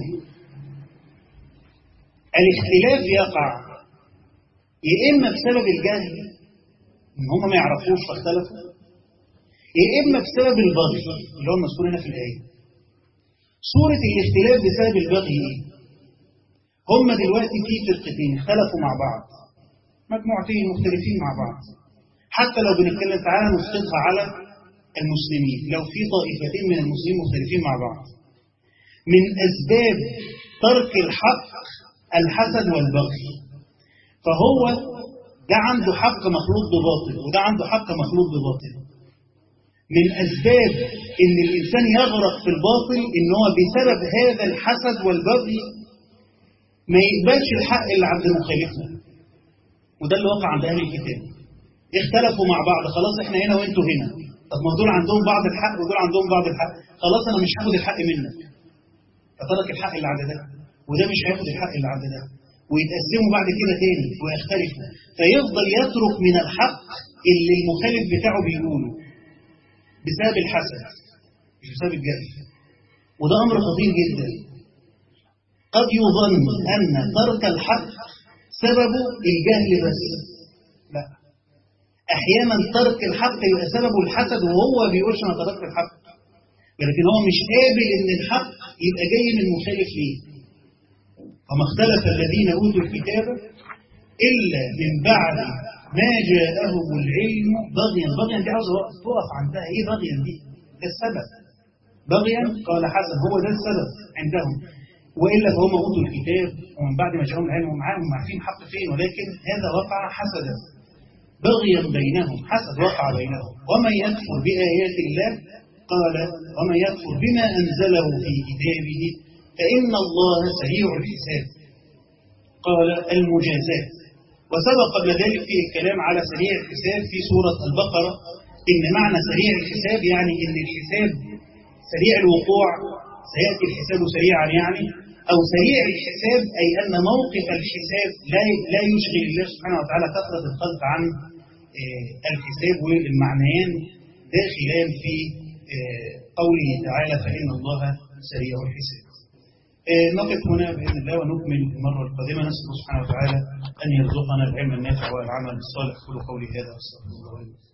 الاختلاف يقع يا إما بسبب الجهل إن هم ما يعرفوش فاختلفوا يا إما بسبب البغي اللي هو المذكور هنا في الآية صورة الاختلاف بسبب البغي إيه؟ هم دلوقتي في فرقتين اختلفوا مع بعض مجموعتين مختلفين مع بعض حتى لو بنتكلم تعالى نسقطها على المسلمين لو في طائفتين من المسلمين مختلفين مع بعض من أسباب ترك الحق الحسد والبغي فهو ده عنده حق مخلوط بباطل وده عنده حق مخلوط بباطل من أسباب إن الإنسان يغرق في الباطل إن هو بسبب هذا الحسد والبغي ما يقبلش الحق اللي عند مخالفنا وده اللي وقع عند أهل الكتاب اختلفوا مع بعض خلاص احنا هنا وانتوا هنا طب ما دول عندهم بعض الحق ودول عندهم بعض الحق خلاص انا مش هاخد الحق منك فترك الحق اللي عند ده وده مش هياخد الحق اللي عند ده ويتقسموا بعد كده تاني ويختلفوا فيفضل يترك من الحق اللي المخالف بتاعه بيقوله بسبب الحسد مش بسبب الجهل وده امر خطير جدا قد يظن ان ترك الحق سببه الجهل بس لا احيانا ترك الحق يبقى سببه الحسد وهو بيقولش انا تركت الحق ولكن هو مش قابل ان الحق يبقى جاي من مخالف ليه فما اختلف الذين اوتوا الكتاب الا من بعد ما جاءهم العلم بغيا بغيا دي عاوز تقف عندها ايه بغيا دي ده السبب بغيا قال حسن هو ده السبب عندهم والا فهم اوتوا الكتاب ومن بعد ما جاءهم العلم ومعاهم عارفين حق فين ولكن هذا وقع حسدا بغيا بينهم حسد وقع بينهم ومن يكفر بآيات الله قال ومن يكفر بما أنزله في كتابه فإن الله سريع الحساب قال المجازات وسبق قبل ذلك في الكلام على سريع الحساب في سورة البقرة إن معنى سريع الحساب يعني إن الحساب سريع الوقوع سيأتي الحساب سريعا يعني أو سريع الحساب أي أن موقف الحساب لا لا يشغل الله سبحانه وتعالى كثرة الخلق عن الحساب والمعنيان داخلان في قوله تعالى فإن الله سريع الحساب نقف هنا بإذن الله ونكمل المرة القادمة نسأل الله سبحانه وتعالى أن يرزقنا العلم النافع والعمل الصالح كل قولي هذا واستغفر الله